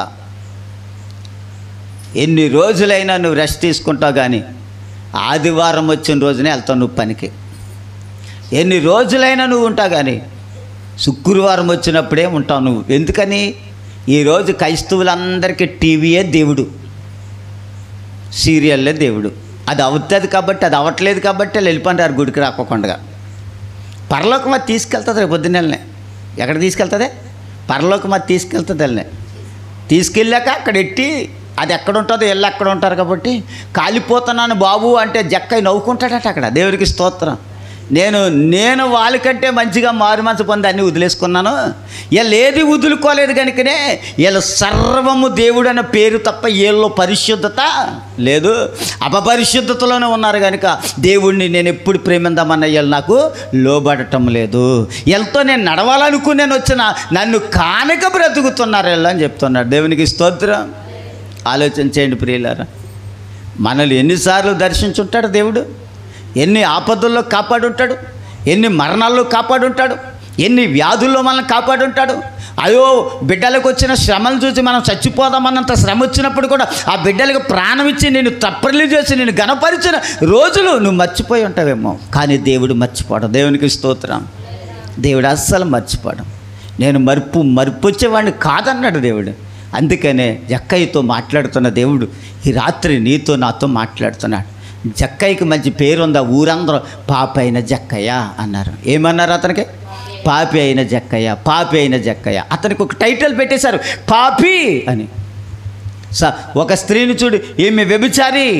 ఎన్ని రోజులైనా నువ్వు రెస్ట్ తీసుకుంటావు కానీ ఆదివారం వచ్చిన రోజునే వెళ్తావు నువ్వు పనికి ఎన్ని రోజులైనా నువ్వు ఉంటావు కానీ శుక్రవారం వచ్చినప్పుడే ఉంటావు నువ్వు ఎందుకని ఈరోజు క్రైస్తవులందరికీ టీవీయే దేవుడు సీరియల్లే దేవుడు అది అవుతుంది కాబట్టి అది అవ్వట్లేదు కాబట్టి వాళ్ళు వెళ్ళిపోంటారు గుడికి రాకోకుండా పరలోకం అది తీసుకెళ్తుంది రేపు పొద్దున్నెలనే ఎక్కడ తీసుకెళ్తుంది పరలోకం అది తీసుకెళ్తుంది వెళ్ళనే తీసుకెళ్ళాక అక్కడ ఎట్టి అది ఎక్కడ ఉంటుందో వెళ్ళి అక్కడ ఉంటారు కాబట్టి కాలిపోతున్నాను బాబు అంటే జక్కై నవ్వుకుంటాడట అక్కడ దేవుడికి స్తోత్రం నేను నేను వాళ్ళకంటే మంచిగా మారు మనసు పొంది అన్ని వదిలేసుకున్నాను వీళ్ళు ఏది వదులుకోలేదు కనుకనే వీళ్ళు సర్వము దేవుడు అన్న పేరు తప్ప వీళ్ళలో పరిశుద్ధత లేదు అపపరిశుద్ధతలోనే ఉన్నారు కనుక దేవుణ్ణి నేను ఎప్పుడు ప్రేమిందామన్న వీళ్ళు నాకు లోబడటం లేదు వీళ్ళతో నేను నడవాలనుకుని వచ్చిన నన్ను కానక బ్రతుకుతున్నారు వీళ్ళు అని చెప్తున్నాడు దేవునికి స్తోత్రం ఆలోచన చేయండి ప్రియులారా మనల్ని ఎన్నిసార్లు దర్శించుంటాడు దేవుడు ఎన్ని ఆపదల్లో కాపాడుంటాడు ఎన్ని మరణాల్లో కాపాడుంటాడు ఎన్ని వ్యాధుల్లో మనల్ని కాపాడుంటాడు అయ్యో బిడ్డలకు వచ్చిన శ్రమలు చూసి మనం చచ్చిపోదామన్నంత శ్రమ వచ్చినప్పుడు కూడా ఆ బిడ్డలకు ప్రాణం ఇచ్చి నేను తప్పర్లు చేసి నేను గనపరిచిన రోజులు నువ్వు మర్చిపోయి ఉంటావేమో కానీ దేవుడు మర్చిపోవడం దేవునికి స్తోత్రం దేవుడు అస్సలు మర్చిపోవడం నేను మరుపు మరుపు వచ్చేవాడిని కాదన్నాడు దేవుడు అందుకనే జక్కయ్యతో మాట్లాడుతున్న దేవుడు ఈ రాత్రి నీతో నాతో మాట్లాడుతున్నాడు జక్కయ్యకి మంచి పేరు ఉందా ఊరందరూ పాప అయిన జక్కయ్య అన్నారు ఏమన్నారు అతనికి పాపి అయిన జక్కయ్య పాపి అయిన జక్కయ్య అతనికి ఒక టైటిల్ పెట్టేశారు పాపి అని స ఒక స్త్రీని చూడు ఈమె వ్యభిచారి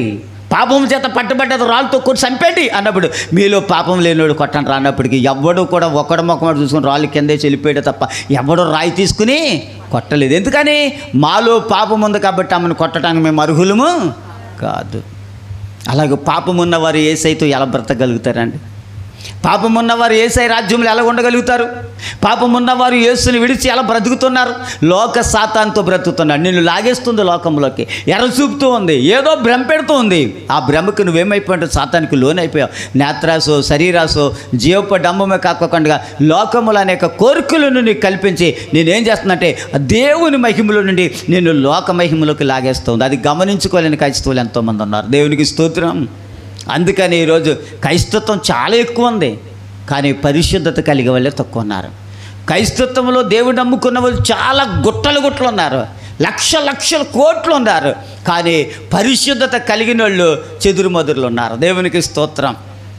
పాపం చేత పట్టుబడ్డది రాళ్ళతో కొట్టి చంపేటి అన్నప్పుడు మీలో పాపం లేనివాడు కొట్టండి రానప్పటికీ ఎవడు కూడా ఒకడు మొక్కడు చూసుకుని రాళ్ళు కిందే చెల్లిపోయాడు తప్ప ఎవడు రాయి తీసుకుని కొట్టలేదు ఎందుకని మాలో పాపం ఉంది కాబట్టి ఆమెను కొట్టడానికి మేము అర్హులము కాదు అలాగే పాపం ఉన్నవారు ఏసైతో ఎలా బ్రతకగలుగుతారండి పాపం ఉన్నవారు ఏసై రాజ్యంలో ఎలా ఉండగలుగుతారు పాపం ఉన్నవారు యేసుని విడిచి ఎలా బ్రతుకుతున్నారు లోక సాతాంతో బ్రతుకుతున్నారు నిన్ను లాగేస్తుంది లోకంలోకి ఎర్రచూపుతూ ఉంది ఏదో భ్రమ పెడుతూ ఉంది ఆ భ్రమకు నువ్వేమైపోయావు సాతానికి లోనైపోయావు నేత్రాసో శరీరాసో జీవప డంబమే కాకుండా లోకములు అనేక కోరికలను నీకు కల్పించి నేనేం చేస్తున్నట్టే దేవుని మహిమలో నుండి నేను లోక మహిమలోకి లాగేస్తుంది అది గమనించుకోలేని క్రైస్తవులు ఎంతోమంది ఉన్నారు దేవునికి స్తోత్రం అందుకని ఈరోజు క్రైస్తత్వం చాలా ఎక్కువ ఉంది కానీ పరిశుద్ధత కలిగే వాళ్ళే తక్కువ ఉన్నారు క్రైస్తత్వంలో దేవుడు నమ్ముకున్న వాళ్ళు చాలా గుట్టలు గుట్టలు ఉన్నారు లక్ష లక్షల కోట్లు ఉన్నారు కానీ పరిశుద్ధత కలిగిన వాళ్ళు చెదురుమదురులు ఉన్నారు దేవునికి స్తోత్రం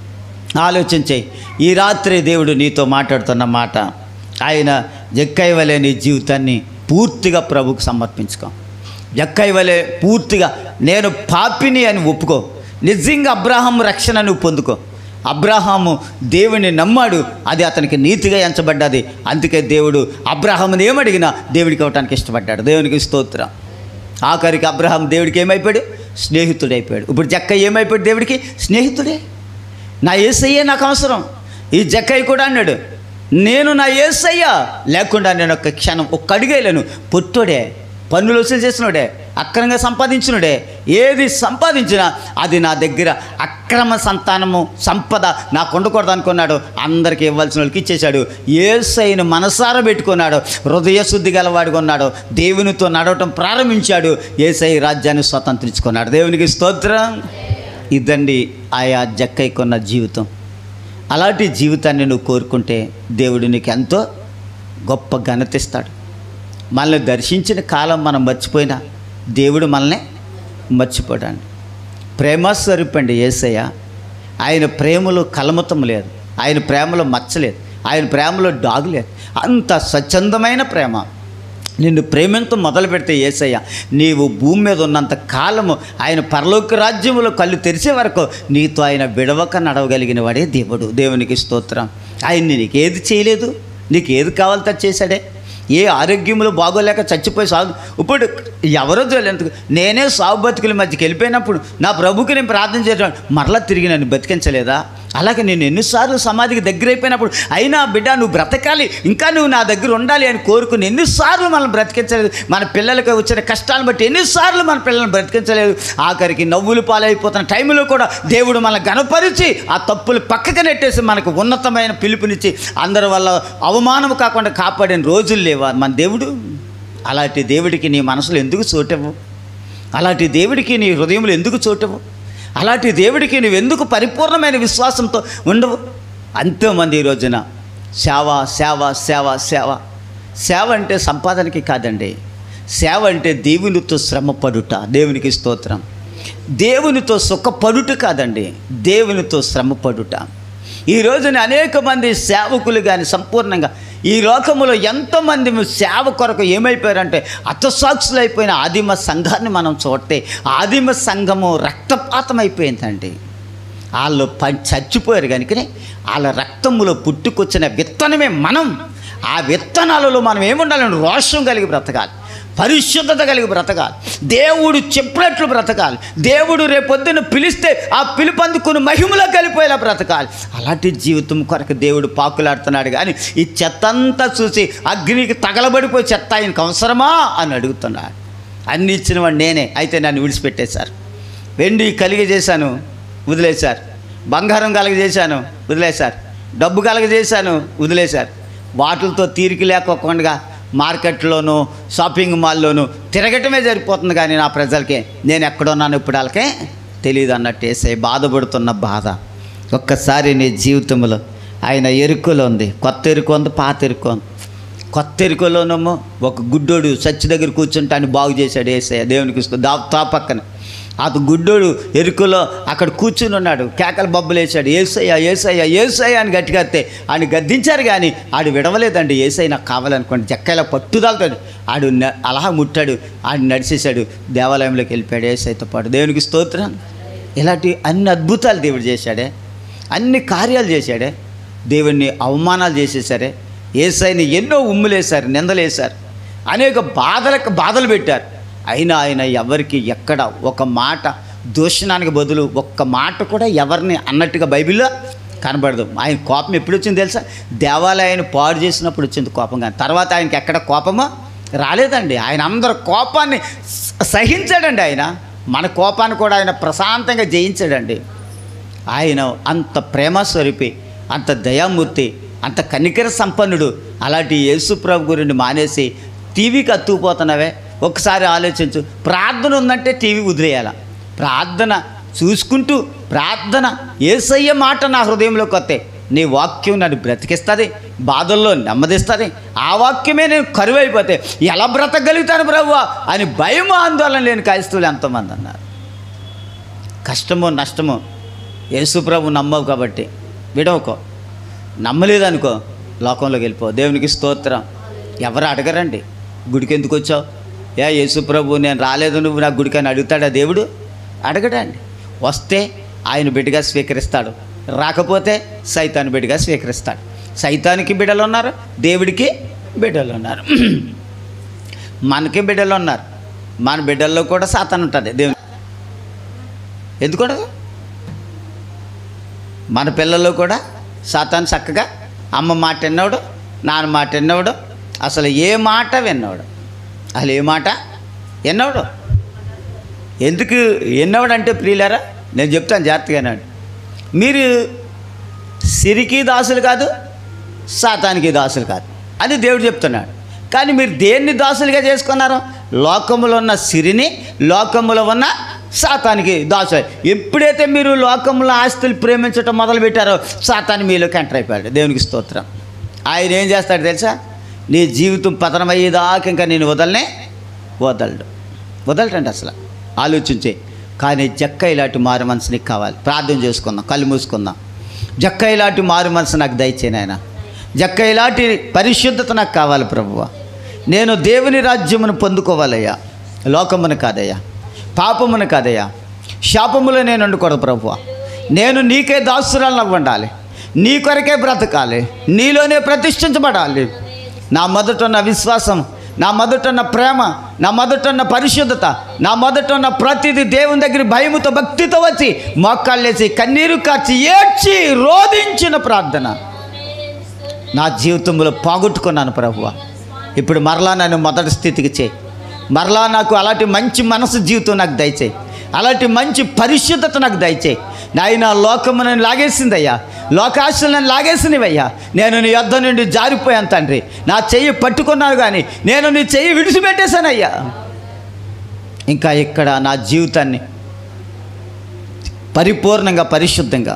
ఆలోచించే ఈ రాత్రి దేవుడు నీతో మాట్లాడుతున్న మాట ఆయన జక్కై వలె నీ జీవితాన్ని పూర్తిగా ప్రభుకు సమర్పించుకో జక్కై వలె పూర్తిగా నేను పాపిని అని ఒప్పుకో నిజంగా అబ్రాహాం రక్షణ నువ్వు పొందుకో అబ్రాహాము దేవుని నమ్మాడు అది అతనికి నీతిగా ఎంచబడ్డది అందుకే దేవుడు అబ్రాహాముని ఏమడిగినా దేవుడికి ఇవ్వటానికి ఇష్టపడ్డాడు దేవునికి స్తోత్రం ఆఖరికి అబ్రహాం దేవుడికి ఏమైపోయాడు స్నేహితుడైపోయాడు ఇప్పుడు జక్క ఏమైపోయాడు దేవుడికి స్నేహితుడే నా ఏసయ్యే నాకు అవసరం ఈ జక్కయ్య కూడా అన్నాడు నేను నా ఏసయ్య లేకుండా నేను ఒక క్షణం ఒక్క అడిగేయలేను పొట్టుడే పన్నులు వసూలు చేసినోడే అక్రమంగా సంపాదించినోడే ఏది సంపాదించినా అది నా దగ్గర అక్రమ సంతానము సంపద నాకు ఉండకూడదు అనుకున్నాడు అందరికీ ఇవ్వాల్సిన వాళ్ళకి ఇచ్చేశాడు ఏసైను మనసారా పెట్టుకున్నాడు హృదయ శుద్ధి గలవాడిగా ఉన్నాడు దేవునితో నడవటం ప్రారంభించాడు ఏసై రాజ్యాన్ని స్వతంత్రించుకున్నాడు దేవునికి స్తోత్రం ఇదండి ఆయా జక్కైకున్న జీవితం అలాంటి జీవితాన్ని నువ్వు కోరుకుంటే దేవుడు నీకు ఎంతో గొప్ప ఘనత ఇస్తాడు మనల్ని దర్శించిన కాలం మనం మర్చిపోయినా దేవుడు మనల్ని మర్చిపోడండి ప్రేమ స్వరూపండి ఏసయ్య ఆయన ప్రేమలో కలమతం లేదు ఆయన ప్రేమలో మచ్చలేదు ఆయన ప్రేమలో డాగు లేదు అంత స్వచ్ఛందమైన ప్రేమ నిన్ను ప్రేమతో మొదలు పెడితే ఏసయ్య నీవు భూమి మీద ఉన్నంత కాలము ఆయన పరలోక రాజ్యములో కళ్ళు తెరిచే వరకు నీతో ఆయన విడవక నడవగలిగిన వాడే దేవుడు దేవునికి స్తోత్రం ఆయన నీకు ఏది చేయలేదు నీకు ఏది కావాలో అది చేశాడే ఏ ఆరోగ్యములు బాగోలేక చచ్చిపోయి సాగు ఇప్పుడు ఎవరో తెలియదు నేనే సాగు బతుకుల మధ్యకి వెళ్ళిపోయినప్పుడు నా ప్రభుకి నేను ప్రార్థన చేయడం మరలా తిరిగి నన్ను బతికించలేదా అలాగే నేను ఎన్నిసార్లు సమాధికి దగ్గర అయిపోయినప్పుడు అయినా బిడ్డ నువ్వు బ్రతకాలి ఇంకా నువ్వు నా దగ్గర ఉండాలి అని కోరుకుని ఎన్నిసార్లు మనం బ్రతికించలేదు మన పిల్లలకు వచ్చిన కష్టాలను బట్టి ఎన్నిసార్లు మన పిల్లల్ని బ్రతికించలేదు ఆఖరికి నవ్వులు పాలైపోతున్న టైంలో కూడా దేవుడు మన గనపరిచి ఆ తప్పులు పక్కకి నెట్టేసి మనకు ఉన్నతమైన పిలుపునిచ్చి అందరి వల్ల అవమానం కాకుండా కాపాడిన రోజులు లేవా మన దేవుడు అలాంటి దేవుడికి నీ మనసులో ఎందుకు చోటవు అలాంటి దేవుడికి నీ హృదయంలో ఎందుకు చోటవు అలాంటి దేవుడికి నువ్వు ఎందుకు పరిపూర్ణమైన విశ్వాసంతో ఉండవు అంతోమంది ఈ రోజున సేవ సేవ సేవ సేవ సేవ అంటే సంపాదనకి కాదండి సేవ అంటే దేవునితో శ్రమపడుట దేవునికి స్తోత్రం దేవునితో సుఖపడుట కాదండి దేవునితో శ్రమపడుట ఈ రోజున అనేక మంది సేవకులు కానీ సంపూర్ణంగా ఈ లోకములో ఎంతోమంది సేవ కొరకు ఏమైపోయారంటే అతసాక్షులైపోయిన ఆదిమ సంఘాన్ని మనం చూస్తే ఆదిమ సంఘము రక్తపాతం అయిపోయిందండి వాళ్ళు ప చచ్చిపోయారు కనుకనే వాళ్ళ రక్తములో పుట్టుకొచ్చిన విత్తనమే మనం ఆ విత్తనాలలో మనం ఏముండాలని రోషం కలిగి బ్రతకాలి పరిశుద్ధత కలిగి బ్రతకాలి దేవుడు చెప్పినట్లు బ్రతకాలి దేవుడు రేపొద్దున పిలిస్తే ఆ పిలుపు అందుకుని మహిమలో కలిపోయేలా బ్రతకాలి అలాంటి జీవితం కొరకు దేవుడు పాకులాడుతున్నాడు కానీ ఈ చెత్త అంతా చూసి అగ్నికి తగలబడిపోయి చెత్త ఆయనకు అవసరమా అని అడుగుతున్నాడు అన్ని ఇచ్చినవాడు నేనే అయితే నన్ను విడిచిపెట్టేశారు వెండి కలిగజేశాను వదిలేశారు బంగారం కలగజేశాను వదిలేశారు డబ్బు కలగజేశాను వదిలేశారు వాటిలతో తీరిక లేకోకుండా మార్కెట్లోను షాపింగ్ మాల్లోను తిరగటమే సరిపోతుంది కానీ నా ప్రజలకి నేను ఎక్కడున్నాను ఇప్పుడు వాళ్ళకే తెలియదు అన్నట్టు వేసే బాధపడుతున్న బాధ ఒక్కసారి నీ జీవితంలో ఆయన ఎరుకలో ఉంది కొత్త ఎరుకు ఉంది పాత ఎరుకు ఉంది కొత్త ఎరుకలోనేమో ఒక గుడ్డోడు చచ్చి దగ్గర కూర్చుంటే ఆయన బాగు చేశాడు ఏసయ్య దేవునికి ఇస్తూ దా తా పక్కన అతను గుడ్డోడు ఎరుకలో అక్కడ కూర్చుని ఉన్నాడు కేకల బొబ్బలు వేసాడు ఏసయ్య ఏసయ్య ఏసయ్య అని గట్టిగా అత్తే ఆయన గద్దించారు కానీ ఆడు విడవలేదండి ఏసయ్య నాకు కావాలనుకోండి చెక్కల పట్టుదలతో ఆడు న- అలా ముట్టాడు ఆడు నడిచేశాడు దేవాలయంలోకి వెళ్ళిపోయాడు ఏసైతో పాటు దేవునికి స్తోత్రం ఇలాంటి అన్ని అద్భుతాలు దేవుడు చేశాడే అన్ని కార్యాలు చేశాడే దేవుణ్ణి అవమానాలు చేసేసారే ఏసైని ఎన్నో ఉమ్ములేశారు నిందలేశారు అనేక బాధలకు బాధలు పెట్టారు అయినా ఆయన ఎవరికి ఎక్కడ ఒక మాట దూషణానికి బదులు ఒక్క మాట కూడా ఎవరిని అన్నట్టుగా బైబిల్లో కనబడదు ఆయన కోపం ఎప్పుడు వచ్చింది తెలుసా దేవాలయాన్ని పాడు చేసినప్పుడు వచ్చింది కోపం కానీ తర్వాత ఆయనకి ఎక్కడ కోపమో రాలేదండి ఆయన అందరు కోపాన్ని స- సహించాడండి ఆయన మన కోపాన్ని కూడా ఆయన ప్రశాంతంగా జయించాడండి ఆయన అంత ప్రేమ స్వరూపి అంత దయామూర్తి అంత కనికర సంపన్నుడు అలాంటి యేసుప్రభు గురిని మానేసి టీవీకి అత్తుకుపోతున్నావే ఒకసారి ఆలోచించు ప్రార్థన ఉందంటే టీవీ వదిలేయాల ప్రార్థన చూసుకుంటూ ప్రార్థన ఏసయ్య మాట నా హృదయంలోకి వస్తే నీ వాక్యం నన్ను బ్రతికిస్తుంది బాధల్లో నెమ్మదిస్తుంది ఆ వాక్యమే నేను కరువైపోతే ఎలా బ్రతకగలుగుతాను ప్రభు అని భయం ఆందోళన లేని క్రైస్తవులు ఎంతోమంది అన్నారు కష్టమో నష్టమో యేసుప్రభు నమ్మవు కాబట్టి విడవకో నమ్మలేదనుకో లోకంలోకి వెళ్ళిపో దేవునికి స్తోత్రం ఎవరు అడగరండి గుడికి ఎందుకు వచ్చావు ఏ యేసుప్రభు నేను రాలేదు నువ్వు నా గుడికి అని అడుగుతాడా దేవుడు అడగడండి వస్తే ఆయన బిడ్డగా స్వీకరిస్తాడు రాకపోతే సైతాన్ని బిడ్డగా స్వీకరిస్తాడు సైతానికి బిడ్డలు ఉన్నారు దేవుడికి బిడ్డలు ఉన్నారు మనకి బిడ్డలు ఉన్నారు మన బిడ్డల్లో కూడా సాతాను ఉంటుంది దేవుని ఎందుకు మన పిల్లల్లో కూడా సాతాను చక్కగా అమ్మ మాట విన్నవాడు నాన్న మాట విన్నవాడు అసలు ఏ మాట విన్నవాడు అసలు ఏ మాట విన్నవాడు ఎందుకు విన్నవాడు అంటే ప్రియులారా నేను చెప్తాను జాగ్రత్తగా వినండి. మీరు సిరికి దాసులు కాదు సాతానికి దాసులు కాదు అది దేవుడు చెప్తున్నాడు కానీ మీరు దేన్ని దాసులుగా చేసుకున్నారు లోకములో ఉన్న సిరిని లోకములో ఉన్న సాతానికి దాసు ఎప్పుడైతే మీరు లోకంలో ఆస్తులు ప్రేమించడం మొదలు పెట్టారో సాతాన్ని మీలోకి ఎంటర్ అయిపోయాడు దేవునికి స్తోత్రం ఆయన ఏం చేస్తాడు తెలుసా నీ జీవితం పతనమయ్యేదాకా ఇంకా నేను వదలనే వదలడు వదలటండి అసలు ఆలోచించే కానీ జక్క ఇలాంటి మారు మనసు నీకు కావాలి ప్రార్థన చేసుకుందాం కళ్ళు మూసుకుందాం జక్క ఇలాంటి మారు మనసు నాకు దయచేయను ఆయన జక్క ఇలాంటి పరిశుద్ధత నాకు కావాలి ప్రభువ నేను దేవుని రాజ్యమును పొందుకోవాలయ్యా లోకమును కాదయ్యా పాపమును కాదయ్యా శాపములో నేను ఉండకూడదు ప్రభువ నేను నీకే దాసురాలను అవ్వండాలి నీ కొరకే బ్రతకాలి నీలోనే ప్రతిష్ఠించబడాలి నా మొదట ఉన్న విశ్వాసం నా మొదట ఉన్న ప్రేమ నా మొదట ఉన్న పరిశుద్ధత నా మొదట ఉన్న ప్రతిదీ దేవుని దగ్గర భయముతో భక్తితో వచ్చి మోకాళ్ళేసి కన్నీరు కార్చి ఏడ్చి రోధించిన ప్రార్థన నా జీవితంలో పోగొట్టుకున్నాను ప్రభువ ఇప్పుడు మరలా నన్ను మొదటి స్థితికి చేయి మరలా నాకు అలాంటి మంచి మనసు జీవితం నాకు దయచేయి అలాంటి మంచి పరిశుద్ధత నాకు దయచేయి నాయన లోకము నన్ను లాగేసిందయ్యా లోకాశలు నన్ను లాగేసినవయ్యా నేను నీ యొద్ద నుండి జారిపోయాను తండ్రి నా చెయ్యి పట్టుకున్నాను కానీ నేను నీ చెయ్యి విడిచిపెట్టేశానయ్యా ఇంకా ఇక్కడ నా జీవితాన్ని పరిపూర్ణంగా పరిశుద్ధంగా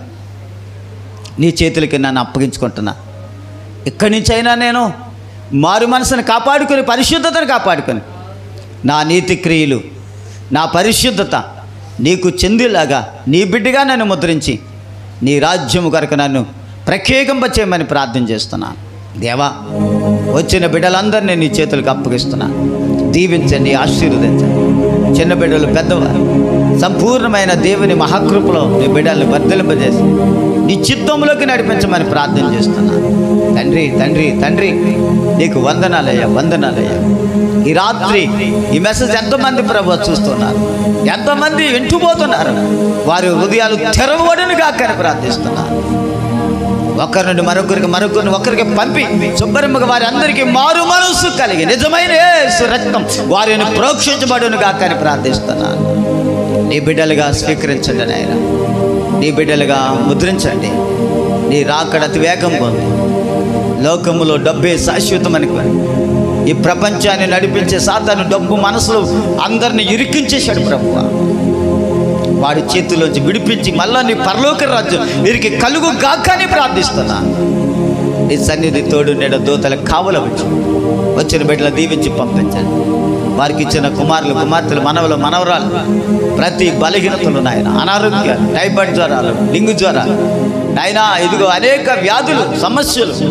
నీ చేతులకి నన్ను అప్పగించుకుంటున్నా ఇక్కడి నుంచైనా నేను మారు మనసును కాపాడుకొని పరిశుద్ధతను కాపాడుకొని నా నీతి క్రియలు నా పరిశుద్ధత నీకు చెందిలాగా నీ బిడ్డగా నన్ను ముద్రించి నీ రాజ్యము కొరకు నన్ను ప్రత్యేకింపచేయమని ప్రార్థన చేస్తున్నాను దేవా వచ్చిన బిడ్డలందరినీ నీ చేతులకు అప్పగిస్తున్నాను దీవించండి ఆశీర్వదించండి చిన్న బిడ్డలు పెద్దవారు సంపూర్ణమైన దేవుని మహాకృపలో నీ బిడ్డల్ని వర్ధలింపజేసి నీ చిత్తంలోకి నడిపించమని ప్రార్థన చేస్తున్నాను తండ్రి తండ్రి తండ్రి నీకు వందనాలయ్యా వందనాలయ్యా ఈ రాత్రి ఈ మెసేజ్ ఎంతమంది ప్రభు చూస్తున్నారు ఎంతమంది వింటుపోతున్నారు వారి హృదయాలు తెరవబడును కాకని ప్రార్థిస్తున్నారు ఒకరి నుండి మరొకరికి మరొకరిని ఒకరికి పంపి శుభ్రముగా వారి అందరికీ మారు మనసు కలిగి నిజమైన యేసు రక్తం వారిని ప్రోక్షించబడును కాకని ప్రార్థిస్తున్నాను నీ బిడ్డలుగా స్వీకరించండి నాయన నీ బిడ్డలుగా ముద్రించండి నీ రాకడ అతి వేగం పొంది లోకములో డబ్బే శాశ్వతం అనుకోని ఈ ప్రపంచాన్ని నడిపించే సాతాను డబ్బు మనసులో అందరిని ఇరికించేశాడు ప్రభువా వాడి చేతిలోంచి విడిపించి మళ్ళా నీ పరలోక రాజ్యం వీరికి కలుగు గాకని ప్రార్థిస్తున్నా నీ సన్నిధి తోడు నేడ దూతలకు కావల వచ్చి వచ్చిన బిడ్డలు దీవించి పంపించండి వారికి ఇచ్చిన కుమారులు కుమార్తెలు మనవలు మనవరాలు ప్రతి బలహీనతలు నాయన అనారోగ్యాలు టైఫాయిడ్ జ్వరాలు లింగు జ్వరాలు నాయన ఇదిగో అనేక వ్యాధులు సమస్యలు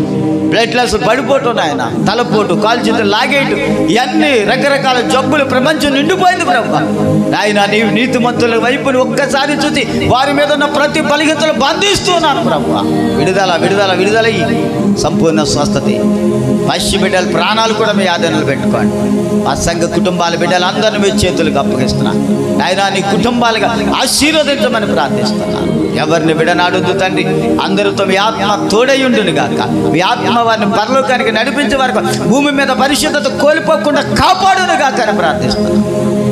బ్లడ్లెస్ పడిపోవటం నాయన తలపోటు కాలు చేతులు లాగేయటం ఇవన్నీ రకరకాల జబ్బులు ప్రపంచం నిండిపోయింది ప్రభు నాయన నీ నీతిమంతుల వైపుని ఒక్కసారి చూసి వారి మీద ఉన్న ప్రతి బలిగతలు బంధిస్తున్నాను ప్రభు విడుదల విడుదల విడుదల ఈ సంపూర్ణ స్వస్థత పశ్చి బిడ్డల ప్రాణాలు కూడా మీ ఆదరణలు పెట్టుకోండి ఆ సంఘ కుటుంబాల బిడ్డలు అందరిని మీ చేతులకు అప్పగిస్తున్నాను ఆయన నీ కుటుంబాలుగా ఆశీర్వదించమని ప్రార్థిస్తున్నాను ఎవరిని విడనాడుద్దు తండ్రి అందరితో మీ ఆత్మ తోడయుండును గాక మీ ఆత్మ వారిని పరలోకానికి నడిపించే వరకు భూమి మీద పరిశుద్ధత కోల్పోకుండా కాపాడును గాక అని ప్రార్థిస్తున్నాను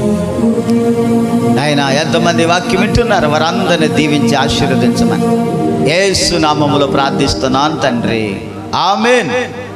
ఆయన ఎంతమంది వాక్యం వింటున్నారు వారందరిని దీవించి ఆశీర్వదించమని ఏసు నామములో ప్రార్థిస్తున్నాను తండ్రి ఆమెన్